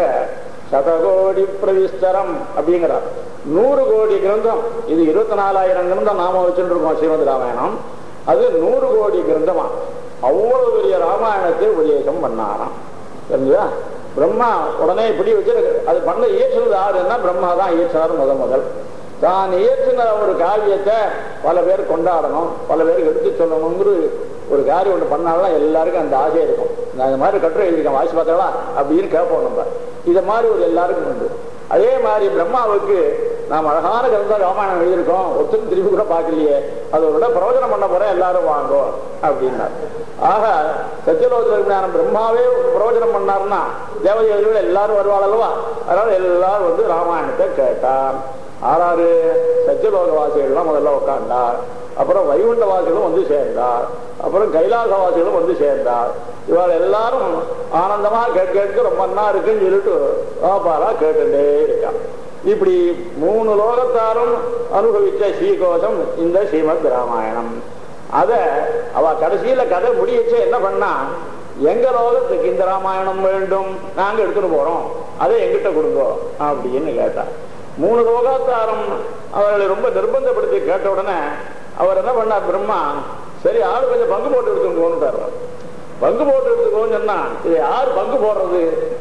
சதகோடி பிரவிஸ்தரம் அப்படிங்கிறார் நூறு கோடி கிரந்தம் இது இருபத்தி நாலாயிரம் கிரந்தம் நாம வச்சுட்டு இருக்கோம் ஸ்ரீமத் ராமாயணம் அது நூறு கோடி கிரந்தமா அவ்வளவு பெரிய ராமாயணத்தை உபதேசம் பண்ணாராம் தெரிஞ்சுதா பிரம்மா உடனே இப்படி வச்சிருக்கு அது பண்ண இயற்றுனது யாருன்னா பிரம்மா தான் இயற்றினார் முதல் முதல் தான் இயற்றின ஒரு காவியத்தை பல பேர் கொண்டாடணும் பல பேர் எடுத்து சொல்லணுங்கிற ஒரு காரியம் ஒன்று பண்ணாலும் எல்லாருக்கும் அந்த ஆசை இருக்கும் நான் இந்த மாதிரி கட்டுரை எழுதியிருக்கேன் வாசி பார்த்தாங்களா அப்படின்னு கேட்போம் நம்ம இதை மாதிரி ஒரு எல்லாருக்கும் உண்டு அதே மாதிரி பிரம்மாவுக்கு நாம் அழகான கிரந்தம் ராமாயணம் எழுதியிருக்கோம் ஒருத்தரும் திரும்பி கூட பார்க்கலையே அதோட பிரயோஜனம் பண்ண போறேன் எல்லாரும் வாங்கோ அப்படின்னார் ஆக சத்தியலோகத்தில் பிரம்மாவே பிரயோஜனம் பண்ணாருன்னா தேவதைகள் எல்லாரும் வருவாள் அல்லவா அதனால எல்லாரும் வந்து ராமாயணத்தை கேட்டான் ஆறாறு சத்தியலோக வாசிகள்லாம் முதல்ல உட்காண்டார் அப்புறம் வைகுண்ட வாசிகளும் வந்து சேர்ந்தார் அப்புறம் கைலாச வாசிகளும் வந்து சேர்ந்தார் இவள் எல்லாரும் ஆனந்தமா கேட்க கேட்க ரொம்ப நன்னா இருக்குன்னு சொல்லிட்டு பாப்பாரா கேட்டுட்டே இருக்கான் இப்படி மூணு லோகத்தாரும் அனுபவிச்ச ஸ்ரீகோஷம் இந்த ஸ்ரீமத் ராமாயணம் அத அவ கடைசியில கதை முடியச்ச என்ன பண்ணா எங்க லோகத்துக்கு இந்த ராமாயணம் வேண்டும் நாங்க எடுத்துட்டு போறோம் அதை எங்கிட்ட கொடுங்க அப்படின்னு கேட்டா மூணு லோகாத்தாரம் அவர்களை ரொம்ப நிர்பந்தப்படுத்தி கேட்ட உடனே அவர் என்ன பண்ணார் பிரம்மா சரி ஆளு கொஞ்சம் பங்கு போட்டு எடுத்துக்கோன்னு பங்கு போட்டு எடுத்துக்கோன்னு சொன்னா இது யார் பங்கு போடுறது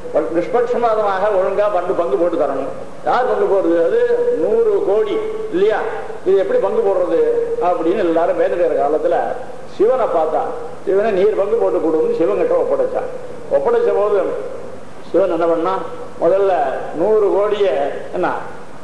நிஷ்பட்சமாக ஒழுங்கா பங்கு பங்கு போட்டு தரணும் யார் பங்கு போடுறது அது நூறு கோடி இல்லையா இது எப்படி பங்கு போடுறது அப்படின்னு எல்லாரும் வேண்டுகிற காலத்துல சிவனை பார்த்தா சிவனை நீர் பங்கு போட்டு கொடுன்னு சிவன்கிட்ட ஒப்படைச்சான் ஒப்படைச்ச போது சிவன் என்ன பண்ணா முதல்ல நூறு கோடிய என்ன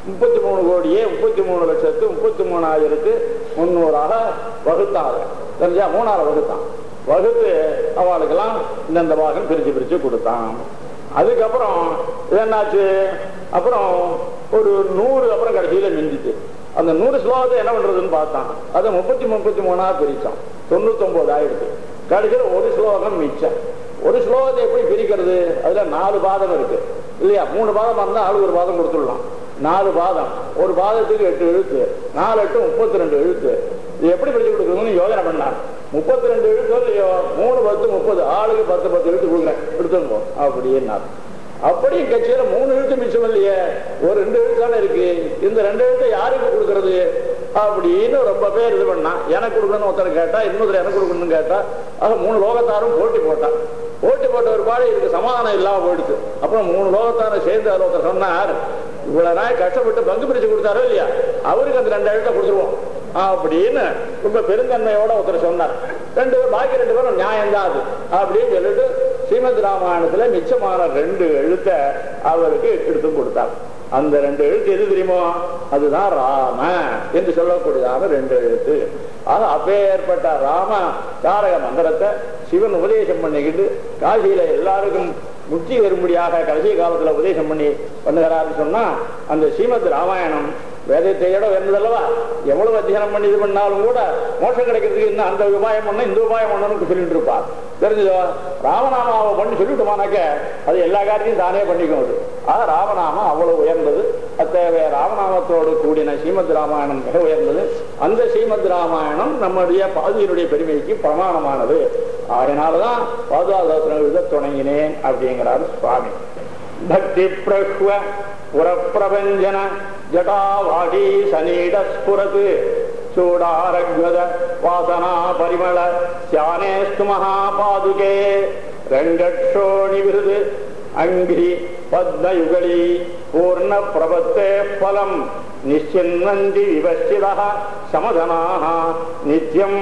முப்பத்தி மூணு கோடியே முப்பத்தி மூணு லட்சத்து முப்பத்தி மூணாயிரத்து முன்னூறாக வகுத்தாங்க தெரிஞ்சா மூணார வகுத்தான் வகுத்து அவளுக்கெல்லாம் இந்தந்த பாகம் பிரிச்சு பிரிச்சு கொடுத்தான் அதுக்கப்புறம் இது என்னாச்சு அப்புறம் ஒரு நூறு அப்புறம் கடைசியில மிஞ்சிச்சு அந்த நூறு ஸ்லோகத்தை என்ன பண்றதுன்னு பார்த்தான் அதை முப்பத்தி முப்பத்தி மூணா பிரிச்சான் தொண்ணூத்தி ஒன்பது ஆயிடுச்சு கடைசியில் ஒரு ஸ்லோகம் மிச்சம் ஒரு ஸ்லோகத்தை எப்படி பிரிக்கிறது அதுல நாலு பாதம் இருக்கு இல்லையா மூணு பாதம் இருந்தா ஆளு ஒரு பாதம் கொடுத்துடலாம் நாலு பாதம் ஒரு பாதத்துக்கு எட்டு எழுத்து நாலு எட்டு முப்பத்தி ரெண்டு எழுத்து இது எப்படி பிரிச்சு கொடுக்கணும்னு யோசனை பண்ணான் முப்பத்தி ரெண்டு எழுத்து இல்லையோ மூணு பத்து முப்பது ஆளுக்கு பத்து பத்து எழுத்து கொடுக்குறேன் எடுத்துங்க அப்படின்னா அப்படியும் கட்சியில மூணு எழுத்து மிச்சம் இல்லையே ஒரு ரெண்டு எழுத்தான இருக்கு இந்த ரெண்டு எழுத்தை யாருக்கு கொடுக்கறது அப்படின்னு ரொம்ப பேர் இது பண்ணா எனக்கு கொடுக்கணும்னு ஒருத்தர் கேட்டா இன்னொருத்தர் எனக்கு கொடுக்கணும்னு கேட்டா ஆக மூணு லோகத்தாரும் போட்டி போட்டான் போட்டி போட்ட ஒரு பாடு இதுக்கு சமாதானம் இல்லாம போயிடுச்சு அப்புறம் மூணு லோகத்தாரும் சேர்ந்து அதில் ஒருத்தர் சொன்னார் இவ்வளவு நாள் கஷ்டப்பட்டு பங்கு பிரிச்சு கொடுத்தாரோ இல்லையா அவருக்கு அந்த ரெண்டு எழுத்தை கொடுத்துருவோம் அப்படின்னு ரொம்ப பெருந்தன்மையோட ஒருத்தர் சொன்னார் ரெண்டு பேர் பாக்கி ரெண்டு பேரும் நியாயம்தான் அது அப்படின்னு சொல்லிட்டு ஸ்ரீமத் ராமாயணத்துல மிச்சமான ரெண்டு எழுத்த அவருக்கு எடுத்து கொடுத்தார் அந்த ரெண்டு எழுத்து எது தெரியுமோ அதுதான் ராம என்று சொல்லக்கூடியதான ரெண்டு எழுத்து ஆக அப்பேற்பட்ட ராம தாரக மந்திரத்தை சிவன் உபதேசம் பண்ணிக்கிட்டு காசியில எல்லாருக்கும் முக்தி வரும்படியாக கடைசி காலத்துல உபதேசம் பண்ணி பண்ணுகிறாருன்னு சொன்னா அந்த ஸ்ரீமத் ராமாயணம் வேதத்தை விட உயர்ந்ததல்லவா எவ்வளவு அத்தியனம் பண்ணி இது பண்ணாலும் கூட மோட்சம் கிடைக்கிறதுக்கு இன்னும் அந்த உபாயம் பண்ண இந்த உபாயம் பண்ணணும்னு சொல்லிட்டு இருப்பார் தெரிஞ்சதோ ராமநாமாவை பண்ணி சொல்லிட்டோமானாக்க அது எல்லா காரியத்தையும் தானே பண்ணிக்கும் அது ஆக ராமநாமம் அவ்வளவு உயர்ந்தது அத்தகைய ராமநாமத்தோடு கூடின ஸ்ரீமத் ராமாயணம் மிக உயர்ந்தது அந்த ஸ்ரீமத் ராமாயணம் நம்முடைய பாதுகையினுடைய பெருமைக்கு பிரமாணமானது அதனாலதான் பாதுகாதத்திரம் எழுத தொடங்கினேன் அப்படிங்கிறார் சுவாமி பக்தி பிரஹ்வ புறப்பிரபஞ்சன ஜடாவாடி சனீட ஸ்புரது சூடாரக்வத வாசனா பரிமள சியானேஸ்து மகாபாதுகே ரங்கட்சோணி விருது அங்கி பத்மயுகலி பூர்ண பிரபத்தே பலம் நிச்சின்னந்தி விபஸ்திதா சமதனாக நித்யம்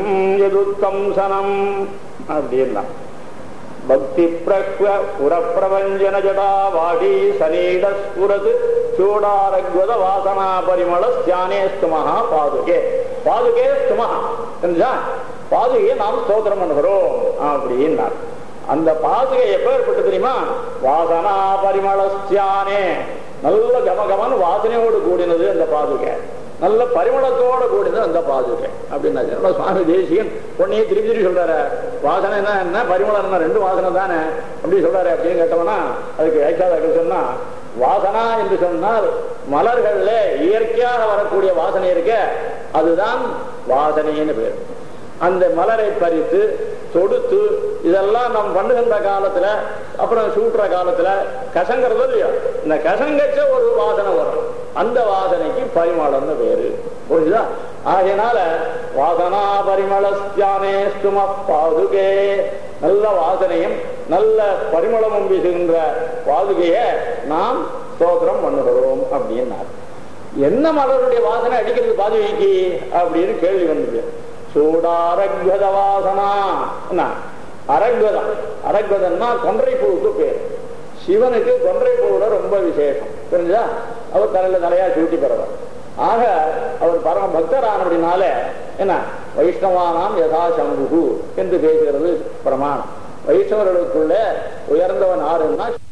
எதுத்தம்சனம் அப்படின்னா பக்தி பிரக்வ புறப்பிரபஞ்சன ஜடா வாடி சனீட ஸ்புரது சூடாரக்வத வாசனா பரிமள ஸ்தியானே ஸ்துமஹா பாதுகே பாதுகே ஸ்துமஹா தெரிஞ்சா பாதுகையை நாம் ஸ்தோத்திரம் பண்ணுகிறோம் அப்படின்னார் அந்த பாதுகை எப்ப ஏற்பட்டு தெரியுமா வாசனா பரிமள ஸ்தியானே நல்ல கமகமன் வாசனையோடு கூடினது அந்த பாதுகை நல்ல பரிமளத்தோட கூடினது அந்த பாதுகை அப்படின்னா சுவாமி தேசியன் பொண்ணையே திருப்பி திருப்பி சொல்றாரு வாசனை என்ன என்ன பரிமளம் என்ன ரெண்டு வாசனை தானே அப்படி சொல்றாரு அப்படின்னு கேட்டோம்னா அதுக்கு வியாக்கியாதாக்கள் சொன்னா வாசனா என்று சொன்னால் மலர்கள்ல இயற்கையாக வரக்கூடிய வாசனை இருக்க அதுதான் வாசனைன்னு பேர் அந்த மலரை பறித்து தொடுத்து இதெல்லாம் நம்ம பண்ணுகின்ற காலத்துல அப்புறம் சூட்டுற காலத்துல கசங்கிறது இல்லையா இந்த கசங்கச்ச ஒரு வாசனை வரும் அந்த வாசனைக்கு பரிமளம்னு பேரு புரிஞ்சுதா ஆகையினால வாசனா பரிமளஸ்தியானே ஸ்தும பாதுகே நல்ல வாசனையும் நல்ல பரிமளமும் வீசுகின்ற பாதுகைய நாம் ஸ்தோத்திரம் பண்ணுகிறோம் அப்படின்னார் என்ன மலருடைய வாசனை அடிக்கிறது பாதுகைக்கு அப்படின்னு கேள்வி வந்தது சூடாரக்வத வாசனா என்ன அரக்வதம் அரக்வதம்னா கொன்றை பூவுக்கு பேர் சிவனுக்கு கொன்றை பூவோட ரொம்ப விசேஷம் புரிஞ்சா அவர் தலையில தலையா சூட்டி பெறவர் ஆக அவர் பரம பக்தரானபடினால என்ன வைஷ்ணவானாம் யதா சம்புகு என்று பேசுகிறது பிரமாணம் வைஷ்ணவர்களுக்குள்ள உயர்ந்தவன் ஆறுன்னா